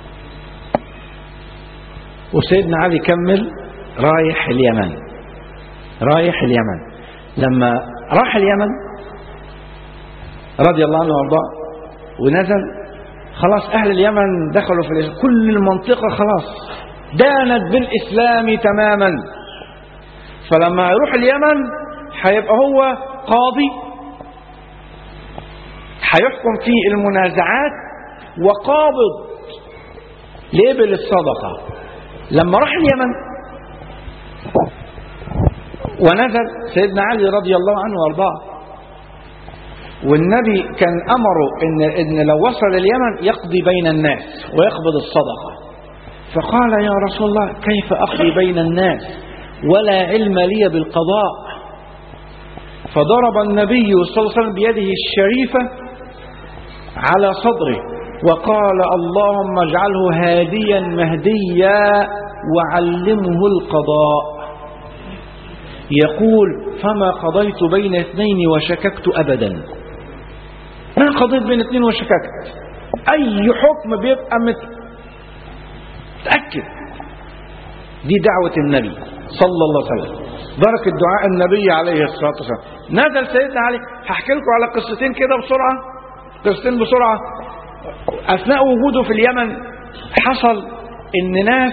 وسيدنا علي كمل رايح اليمن رايح اليمن لما راح اليمن رضي الله عنه وارضاه ونزل خلاص اهل اليمن دخلوا في الإسلام كل المنطقه خلاص دانت بالاسلام تماما فلما يروح اليمن هيبقى هو قاضي هيحكم في المنازعات وقابض لإبل الصدقة لما راح اليمن ونزل سيدنا علي رضي الله عنه وارضاه والنبي كان أمره إن, إن لو وصل اليمن يقضي بين الناس ويقبض الصدقة فقال يا رسول الله كيف أقضي بين الناس ولا علم لي بالقضاء فضرب النبي صلى الله عليه وسلم بيده الشريفة على صدره وقال اللهم اجعله هاديا مهديا وعلمه القضاء يقول فما قضيت بين اثنين وشككت أبدا ما قضيت بين اثنين وشككت أي حكم بيبقى متأكد دي دعوة النبي صلى الله عليه وسلم بركة دعاء النبي عليه الصلاة والسلام نزل سيدنا علي هحكي لكم على قصتين كده بسرعة قصتين بسرعة أثناء وجوده في اليمن حصل إن ناس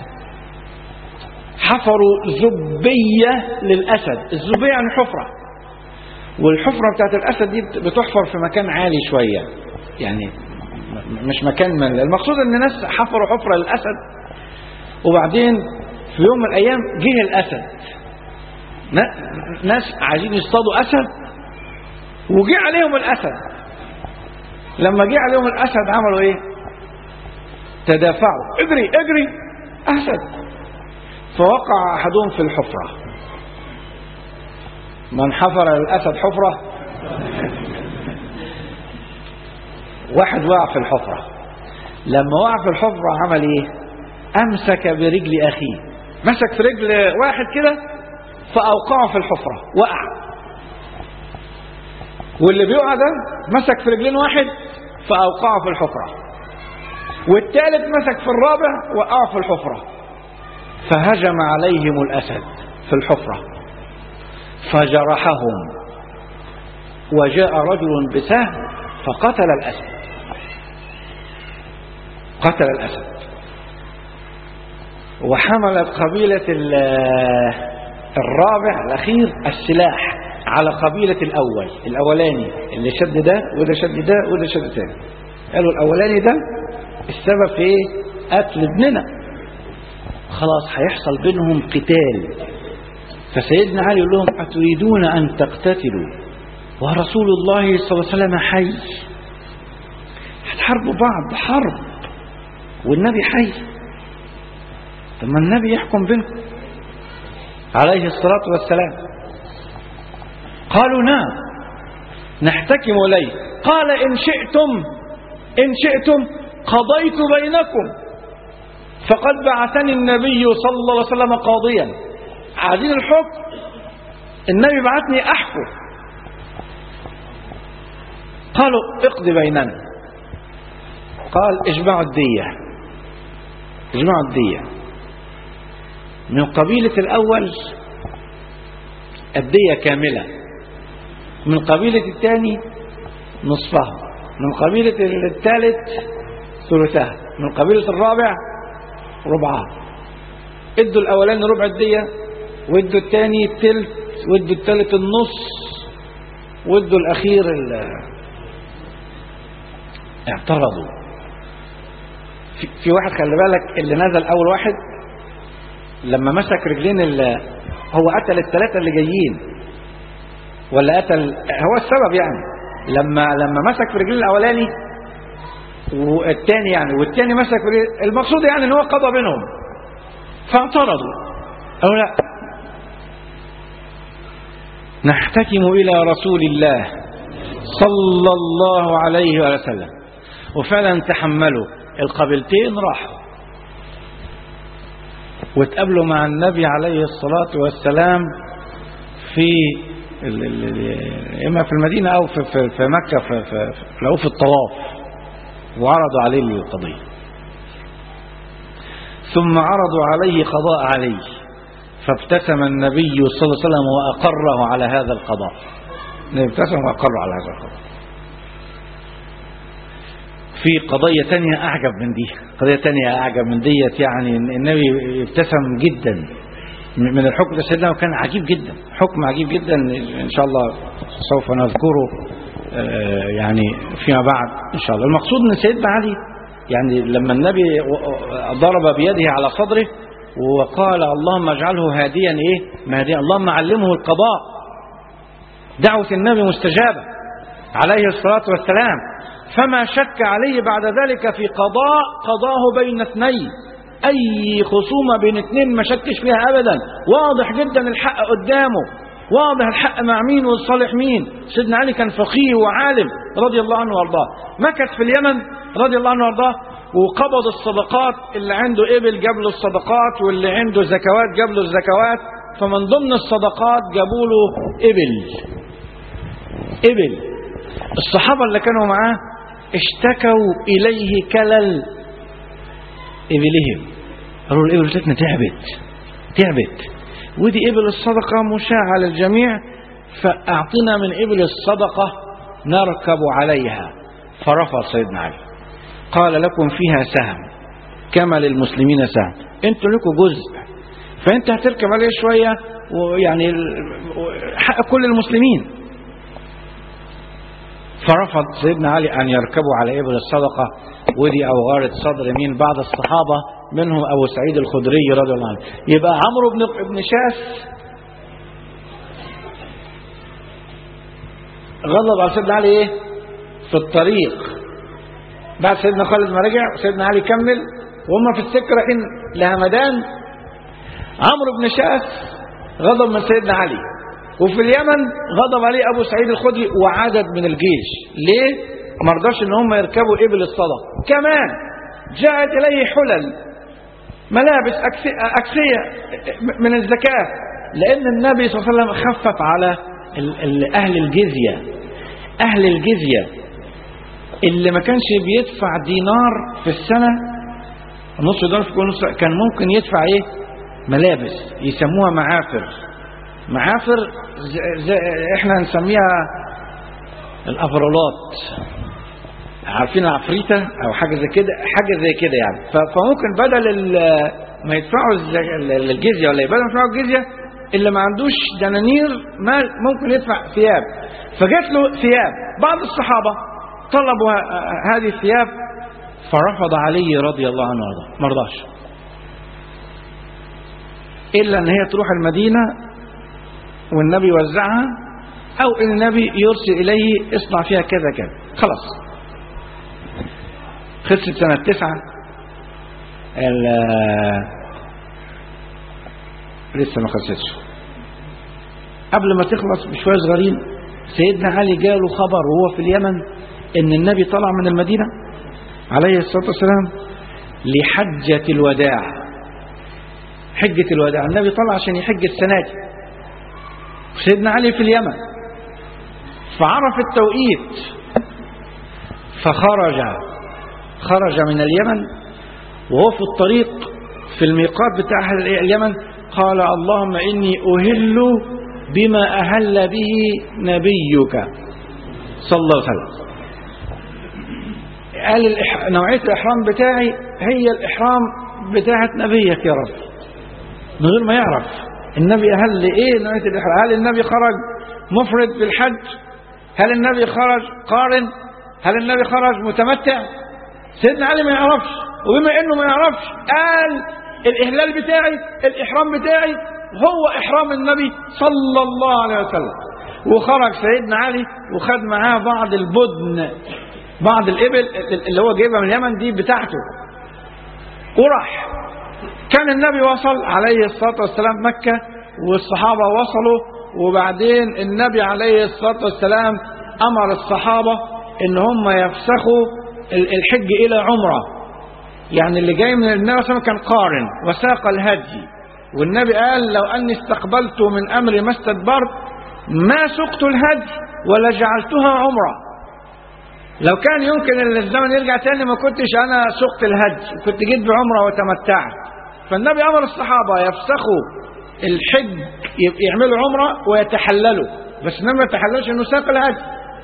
حفروا زبية للأسد الزبية يعني حفرة والحفرة بتاعت الأسد دي بتحفر في مكان عالي شوية يعني مش مكان من المقصود ان ناس حفروا حفرة للأسد وبعدين في يوم من الأيام جه الأسد ناس عايزين يصطادوا أسد وجه عليهم الأسد لما جه عليهم الأسد عملوا إيه تدافعوا اجري اجري أسد فوقع أحدهم في الحفرة من حفر للأسد حفرة واحد وقع في الحفرة لما وقع في الحفرة عمل ايه امسك برجل اخيه مسك في رجل واحد كده فاوقعه في الحفرة وقع واللي بيقع ده مسك في رجلين واحد فاوقعه في الحفرة والثالث مسك في الرابع وقعه في الحفرة فهجم عليهم الاسد في الحفرة فجرحهم وجاء رجل بسهم فقتل الاسد قتل الأسد وحملت قبيلة الرابع الأخير السلاح على قبيلة الأول الأولاني اللي شد ده وده شد ده وده شد تاني قالوا الأولاني ده السبب في ايه قتل ابننا خلاص هيحصل بينهم قتال فسيدنا علي يقول لهم أتريدون أن تقتتلوا ورسول الله صلى الله عليه وسلم حي هتحاربوا بعض حرب والنبي حي طب ما النبي يحكم بينكم عليه الصلاة والسلام قالوا نعم نحتكم إليه قال إن شئتم إن شئتم قضيت بينكم فقد بعثني النبي صلى الله عليه وسلم قاضيا عايزين الحكم النبي بعثني أحكم قالوا اقضي بيننا قال اجمعوا الدية اجمعوا الدية من قبيلة الأول الدية كاملة من قبيلة الثاني نصفها من قبيلة الثالث ثلثها من قبيلة الرابع ربعها ادوا الأولاني ربع الدية وادوا الثاني الثلث وادوا الثالث النص وادوا الأخير ال... اعترضوا في, في واحد خلي بالك اللي نزل أول واحد لما مسك رجلين ال... هو قتل الثلاثة اللي جايين ولا قتل هو السبب يعني لما لما مسك في رجلين الأولاني والتاني يعني والتاني مسك في رجلين المقصود يعني ان هو قضى بينهم فاعترضوا أو لا نحتكم إلى رسول الله صلى الله عليه وسلم وفعلا تحملوا القبيلتين راحوا واتقابلوا مع النبي عليه الصلاة والسلام في ال- ال- ال- إما في المدينة أو في, في, في مكة في, في, في, أو في الطواف وعرضوا عليه القضية ثم عرضوا عليه قضاء عليه فابتسم النبي صلى الله عليه وسلم وأقره على هذا القضاء ابتسم وأقر على هذا القضاء في قضية تانية أعجب من دي قضية تانية أعجب من ديت يعني النبي ابتسم جدا من الحكم ده سيدنا وكان عجيب جدا حكم عجيب جدا إن شاء الله سوف نذكره آه، يعني فيما بعد إن شاء الله المقصود أن سيدنا علي يعني لما النبي ضرب بيده على صدره وقال اللهم اجعله هاديا ايه مهديا اللهم علمه القضاء دعوة النبي مستجابة عليه الصلاة والسلام فما شك عليه بعد ذلك في قضاء قضاه بين اثنين أي خصومة بين اثنين ما شكش فيها أبدا واضح جدا الحق قدامه واضح الحق مع مين والصالح مين سيدنا علي كان فقيه وعالم رضي الله عنه وارضاه مكث في اليمن رضي الله عنه وارضاه وقبض الصدقات اللي عنده إبل جاب له الصدقات واللي عنده زكوات جاب له الزكوات فمن ضمن الصدقات جابوا له إبل إبل الصحابة اللي كانوا معاه اشتكوا إليه كلل إبلهم قالوا الإبل بتاعتنا تعبت تعبت ودي إبل الصدقة مشاعة للجميع فأعطنا من إبل الصدقة نركب عليها فرفض سيدنا علي قال لكم فيها سهم كما للمسلمين سهم انتوا لكم جزء فانت هتركب عليه شوية ويعني حق كل المسلمين فرفض سيدنا علي أن يركبوا على إبل الصدقة ودي أوغارة صدر مين بعض الصحابة منهم أبو سعيد الخدري رضي الله عنه يبقى عمرو بن بن شاس غضب على سيدنا علي إيه في الطريق بعد سيدنا خالد ما رجع سيدنا علي كمل وهم في السكة رايحين لهمدان عمرو بن شاس غضب من سيدنا علي وفي اليمن غضب عليه ابو سعيد الخدري وعدد من الجيش ليه ما رضاش ان هم يركبوا ابل الصدقه كمان جاءت اليه حلل ملابس أكسية, اكسيه من الزكاه لان النبي صلى الله عليه وسلم خفف على ال- ال- اهل الجزيه اهل الجزيه اللي ما كانش بيدفع دينار في السنه نص دينار في كل نص كان ممكن يدفع ايه ملابس يسموها معافر معافر زي زي احنا نسميها الافرولات عارفين العفريتة او حاجة زي كده حاجة زي كده يعني ف- فممكن بدل ال- ما يدفعوا الز- ال- الجزية ولا بدل ما يدفعوا الجزية اللي ما عندوش دنانير ما ممكن يدفع ثياب فجات له ثياب بعض الصحابة طلبوا ه- هذه الثياب فرفض علي رضي الله عنه وارضاه ما رضاش الا ان هي تروح المدينه والنبي يوزعها او النبي يرسل اليه اصنع فيها كذا كذا خلاص خلصت سنه تسعه ال- لسه ما خلصتش قبل ما تخلص بشويه صغيرين سيدنا علي جاله خبر وهو في اليمن ان النبي طلع من المدينه عليه الصلاه والسلام لحجه الوداع حجة الوداع النبي طلع عشان يحج السنة دي سيدنا علي في اليمن فعرف التوقيت فخرج خرج من اليمن وهو في الطريق في الميقات بتاع اليمن قال اللهم إني أهل بما أهل به نبيك صلى الله عليه وسلم قال الإح... نوعية الإحرام بتاعي هي الإحرام بتاعة نبيك يا رب من غير ما يعرف النبي أهل إيه نوعية الإحرام هل النبي خرج مفرد بالحج هل النبي خرج قارن هل النبي خرج متمتع سيدنا علي ما يعرفش وبما انه ما يعرفش قال الاهلال بتاعي الاحرام بتاعي هو احرام النبي صلى الله عليه وسلم وخرج سيدنا علي وخد معاه بعض البدن بعض الابل اللي هو جايبها من اليمن دي بتاعته وراح كان النبي وصل عليه الصلاه والسلام مكه والصحابه وصلوا وبعدين النبي عليه الصلاه والسلام امر الصحابه ان هم يفسخوا الحج الى عمره يعني اللي جاي من النبي صلى الله عليه وسلم كان قارن وساق الهدي والنبي قال لو اني استقبلت من امري ما استدبرت ما سقت الهدي ولا جعلتها عمره لو كان يمكن ان الزمن يرجع تاني ما كنتش انا سقت الهدي كنت جيت بعمره وتمتعت فالنبي امر الصحابه يفسخوا الحج يعملوا عمره ويتحللوا بس النبي ما يتحللش انه ساق الهدي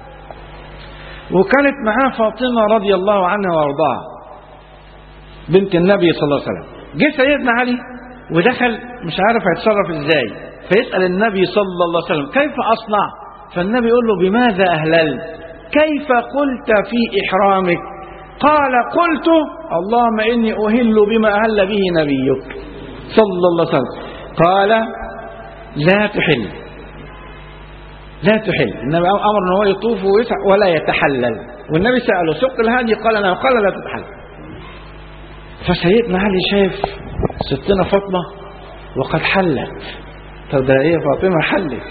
وكانت معاه فاطمه رضي الله عنها وارضاها بنت النبي صلى الله عليه وسلم جه سيدنا علي ودخل مش عارف هيتصرف ازاي فيسأل النبي صلى الله عليه وسلم كيف أصنع فالنبي يقول له بماذا أهللت كيف قلت في إحرامك قال قلت اللهم إني أهل بما أهل به نبيك صلى الله عليه وسلم قال لا تحل لا تحل النبي أمر أنه هو يطوف ويسعى ولا يتحلل والنبي سأله سق الهادي قال لا قال لا تتحلل فسيدنا علي شايف ستنا فاطمة وقد حلت طب ده ايه فاطمة حلت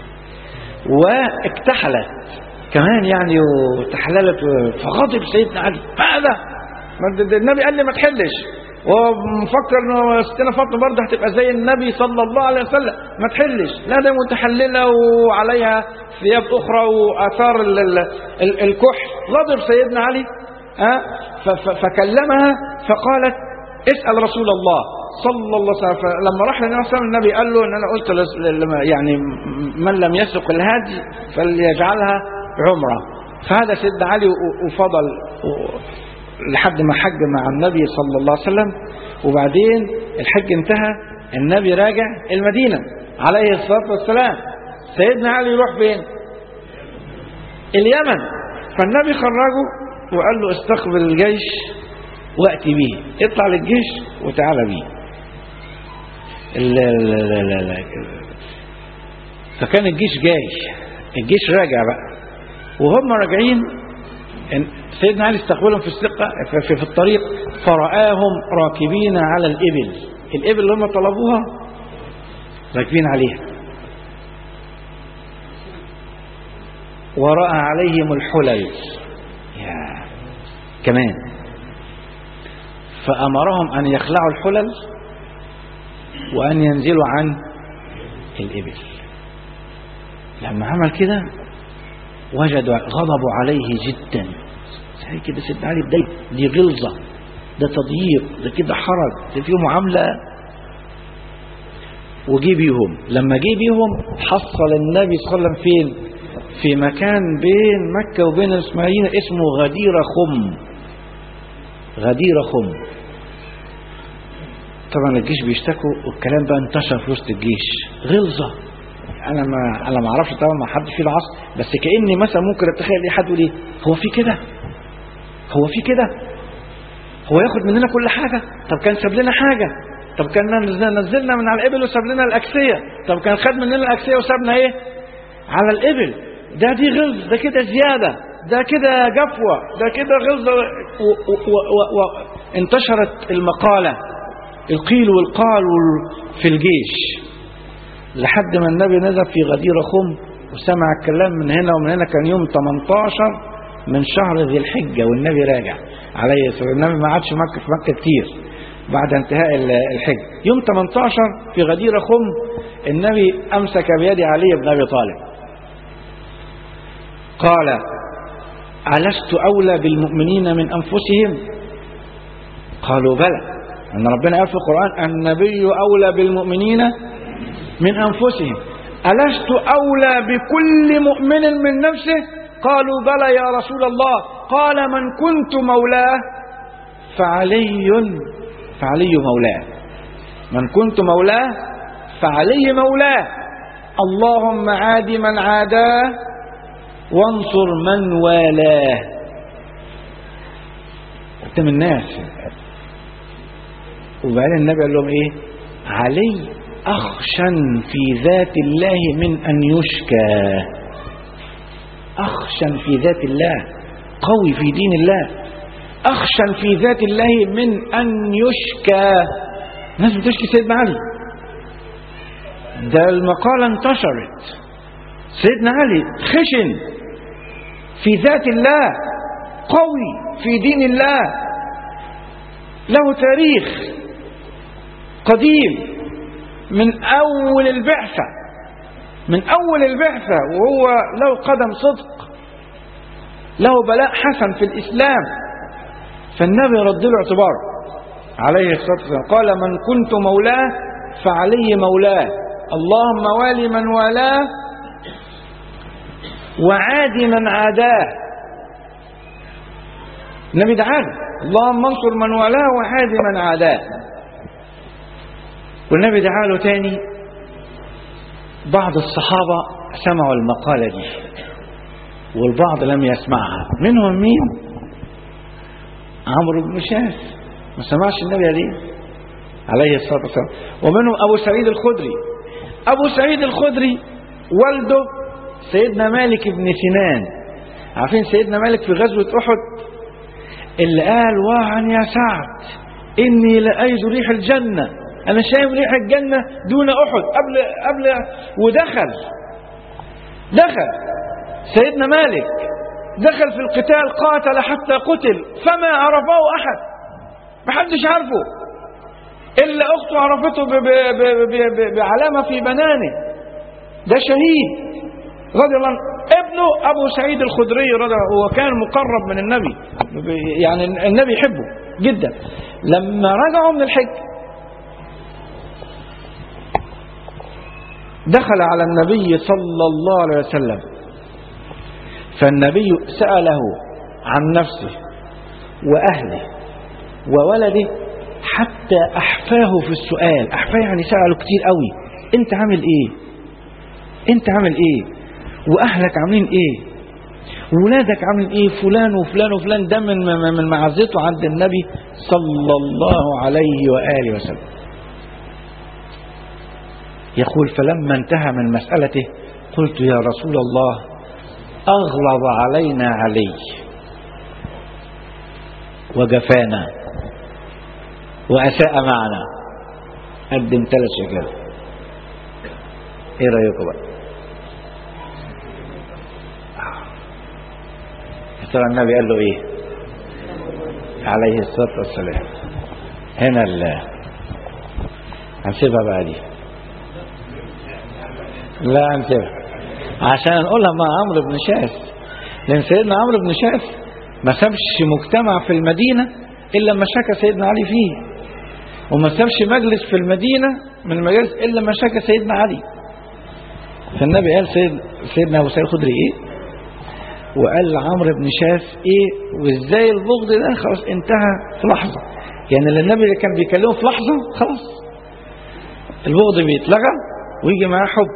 واكتحلت كمان يعني وتحللت فغضب سيدنا علي ماذا النبي قال لي ما تحلش ومفكر انه ستنا فاطمه برضه هتبقى زي النبي صلى الله عليه وسلم ما تحلش لا ده متحلله وعليها ثياب اخرى واثار ال ال ال الكحل غضب سيدنا علي ها فكلمها فقالت اسأل رسول الله صلى الله عليه وسلم فلما راح للنبي صلى الله عليه وسلم النبي قال له ان انا قلت يعني من لم يسق الهادي فليجعلها عمره فهذا سيدنا علي وفضل لحد ما حج مع النبي صلى الله عليه وسلم وبعدين الحج انتهى النبي راجع المدينه عليه الصلاه والسلام سيدنا علي يروح فين؟ اليمن فالنبي خرجه وقال له استقبل الجيش واتي به اطلع للجيش وتعالى بيه لا لا لا لا لا فكان الجيش جاي الجيش راجع بقى وهم راجعين سيدنا علي استقبلهم في السقة في, في الطريق فرآهم راكبين على الإبل الإبل اللي هم طلبوها راكبين عليها ورأى عليهم الحلل يا كمان فأمرهم أن يخلعوا الحلل وأن ينزلوا عن الإبل لما عمل كده وجدوا غضبوا عليه جدا زي كده سيدنا علي ده دي غلظة ده تضييق ده كده حرج ده فيه معاملة وجي بيهم لما جه بيهم حصل النبي صلى الله عليه وسلم فين في مكان بين مكة وبين الإسماعيليين اسمه غدير خم غدير خم طبعا الجيش بيشتكوا والكلام بقى انتشر في وسط الجيش غلظة انا ما انا ما اعرفش طبعا ما حد في العصر بس كاني مثلا ممكن اتخيل ايه حد يقول ايه هو في كده هو في كده هو ياخد مننا كل حاجه طب كان ساب لنا حاجه طب كان نزلنا من على الابل وساب لنا الاكسيه طب كان خد مننا الاكسيه وسابنا ايه على الابل ده دي غلظ ده كده زياده ده كده جفوه ده كده غلظه وانتشرت المقاله القيل والقال في الجيش لحد ما النبي نزل في غدير خم وسمع الكلام من هنا ومن هنا كان يوم 18 من شهر ذي الحجة والنبي راجع عليه الصلاة والسلام النبي ما عادش مكة في مكة كتير بعد انتهاء الحج يوم 18 في غدير خم النبي أمسك بيد علي بن أبي طالب قال ألست أولى بالمؤمنين من أنفسهم قالوا بلى أن ربنا قال في القرآن النبي أولى بالمؤمنين من أنفسهم ألست أولى بكل مؤمن من نفسه قالوا بلى يا رسول الله قال من كنت مولاه فعلي فعلي مولاه من كنت مولاه فعلي مولاه اللهم عاد من عاداه وانصر من والاه قدام الناس وبعدين النبي قال لهم ايه علي اخشن في ذات الله من ان يشكى اخشن في ذات الله قوي في دين الله اخشن في ذات الله من ان يشكى الناس بتشكي سيدنا علي ده المقالة انتشرت سيدنا علي خشن في ذات الله قوي في دين الله له تاريخ قديم من أول البعثة من أول البعثة وهو له قدم صدق له بلاء حسن في الإسلام فالنبي رد له اعتباره عليه الصلاة والسلام قال من كنت مولاه فعلي مولاه اللهم والي من والاه وعادي من عاداه النبي دعاه اللهم انصر من والاه وعادي من عاداه والنبي دعا له تاني بعض الصحابة سمعوا المقالة دي والبعض لم يسمعها منهم مين عمرو بن شاس ما سمعش النبي دي عليه الصلاة والسلام ومنهم أبو سعيد الخدري أبو سعيد الخدري والده سيدنا مالك بن سنان عارفين سيدنا مالك في غزوة أحد اللي قال وعن يا سعد إني لأجد ريح الجنة أنا شايف ريح الجنة دون أحد قبل قبل ودخل دخل سيدنا مالك دخل في القتال قاتل حتى قتل فما عرفه أحد محدش عارفه إلا أخته عرفته ب ب ب ب ب بعلامة في بنانه ده شهيد رضي الله عنه ابنه أبو سعيد الخدري رضي الله هو كان مقرب من النبي يعني النبي يحبه جدا لما رجعوا من الحج دخل على النبي صلى الله عليه وسلم فالنبي سأله عن نفسه وأهله وولده حتى أحفاه في السؤال أحفاه يعني سأله كتير قوي أنت عامل إيه أنت عامل إيه وأهلك عاملين إيه ولادك عاملين إيه فلان وفلان وفلان ده من من معزته عند النبي صلى الله عليه وآله وسلم يقول فلما انتهى من مسألته قلت يا رسول الله أغلظ علينا علي وجفانا وأساء معنا قدمت له شكاوى ايه رأيكم بقى ترى النبي قال له ايه عليه الصلاة والسلام هنا ال هنسيبها بقى دي لا هنسيبها عشان نقولها مع عمرو بن شاس لان سيدنا عمرو بن شاس ما سابش مجتمع في المدينة الا لما شكى سيدنا علي فيه وما سابش مجلس في المدينة من المجالس الا لما شكى سيدنا علي فالنبي قال سيد سيدنا ابو سعيد الخدري ايه وقال لعمرو بن شاف ايه وازاي البغض ده خلاص انتهى في لحظه يعني اللي النبي اللي كان بيكلمه في لحظه خلاص البغض بيتلغى ويجي معاه حب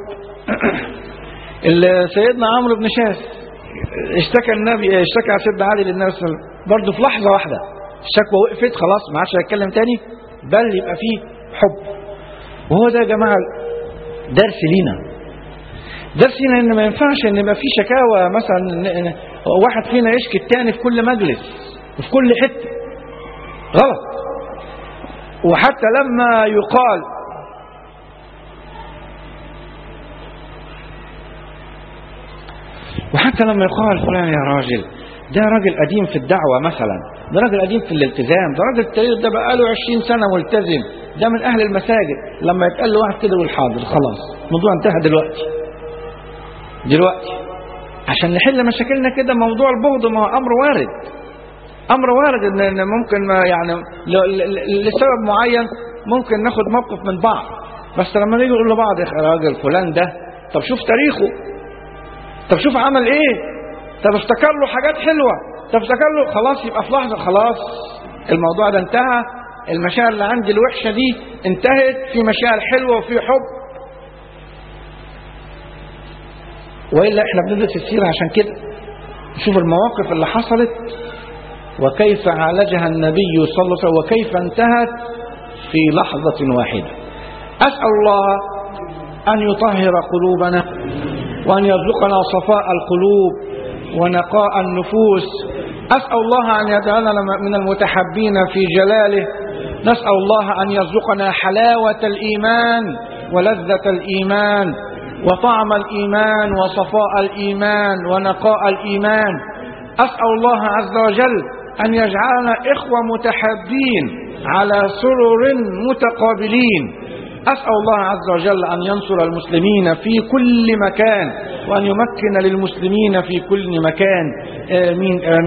اللي سيدنا عمرو بن شاس اشتكى النبي اشتكى على سيدنا علي للنبي صلى الله عليه وسلم برضه في لحظه واحده الشكوى وقفت خلاص ما عادش هيتكلم تاني بل يبقى فيه حب وهو ده يا جماعه درس لينا درس لينا ان ما ينفعش ان يبقى في شكاوى مثلا واحد فينا يشكي التاني في كل مجلس وفي كل حته غلط وحتى لما يقال وحتى لما يقال فلان يا راجل ده راجل قديم في الدعوة مثلا ده راجل قديم في الالتزام ده راجل التاريخ ده بقاله 20 سنة ملتزم ده من أهل المساجد لما يتقال له واحد كده يقول حاضر خلاص الموضوع انتهى دلوقتي دلوقتي عشان نحل مشاكلنا كده موضوع البغض ما هو أمر وارد امر وارد ان إن ممكن ما يعني ل- ل- لسبب معين ممكن ناخد موقف من بعض بس لما نيجي نقول لبعض يا اخي راجل فلان ده طب شوف تاريخه طب شوف عمل ايه طب افتكر له حاجات حلوه طب افتكر له خلاص يبقى في لحظه خلاص الموضوع ده انتهى المشاعر اللي عندي الوحشه دي انتهت في مشاعر حلوه وفي حب والا احنا بندرس السيره عشان كده نشوف المواقف اللي حصلت وكيف عالجها النبي صلى الله عليه وسلم وكيف انتهت في لحظة واحدة أسأل الله أن يطهر قلوبنا وأن يرزقنا صفاء القلوب ونقاء النفوس أسأل الله أن يجعلنا من المتحبين في جلاله نسأل الله أن يرزقنا حلاوة الإيمان ولذة الإيمان وطعم الإيمان وصفاء الإيمان ونقاء الإيمان أسأل الله عز وجل أن يجعلنا إخوة متحابين على سرر متقابلين أسأل الله عز وجل أن ينصر المسلمين في كل مكان وأن يمكن للمسلمين في كل مكان آمين آمين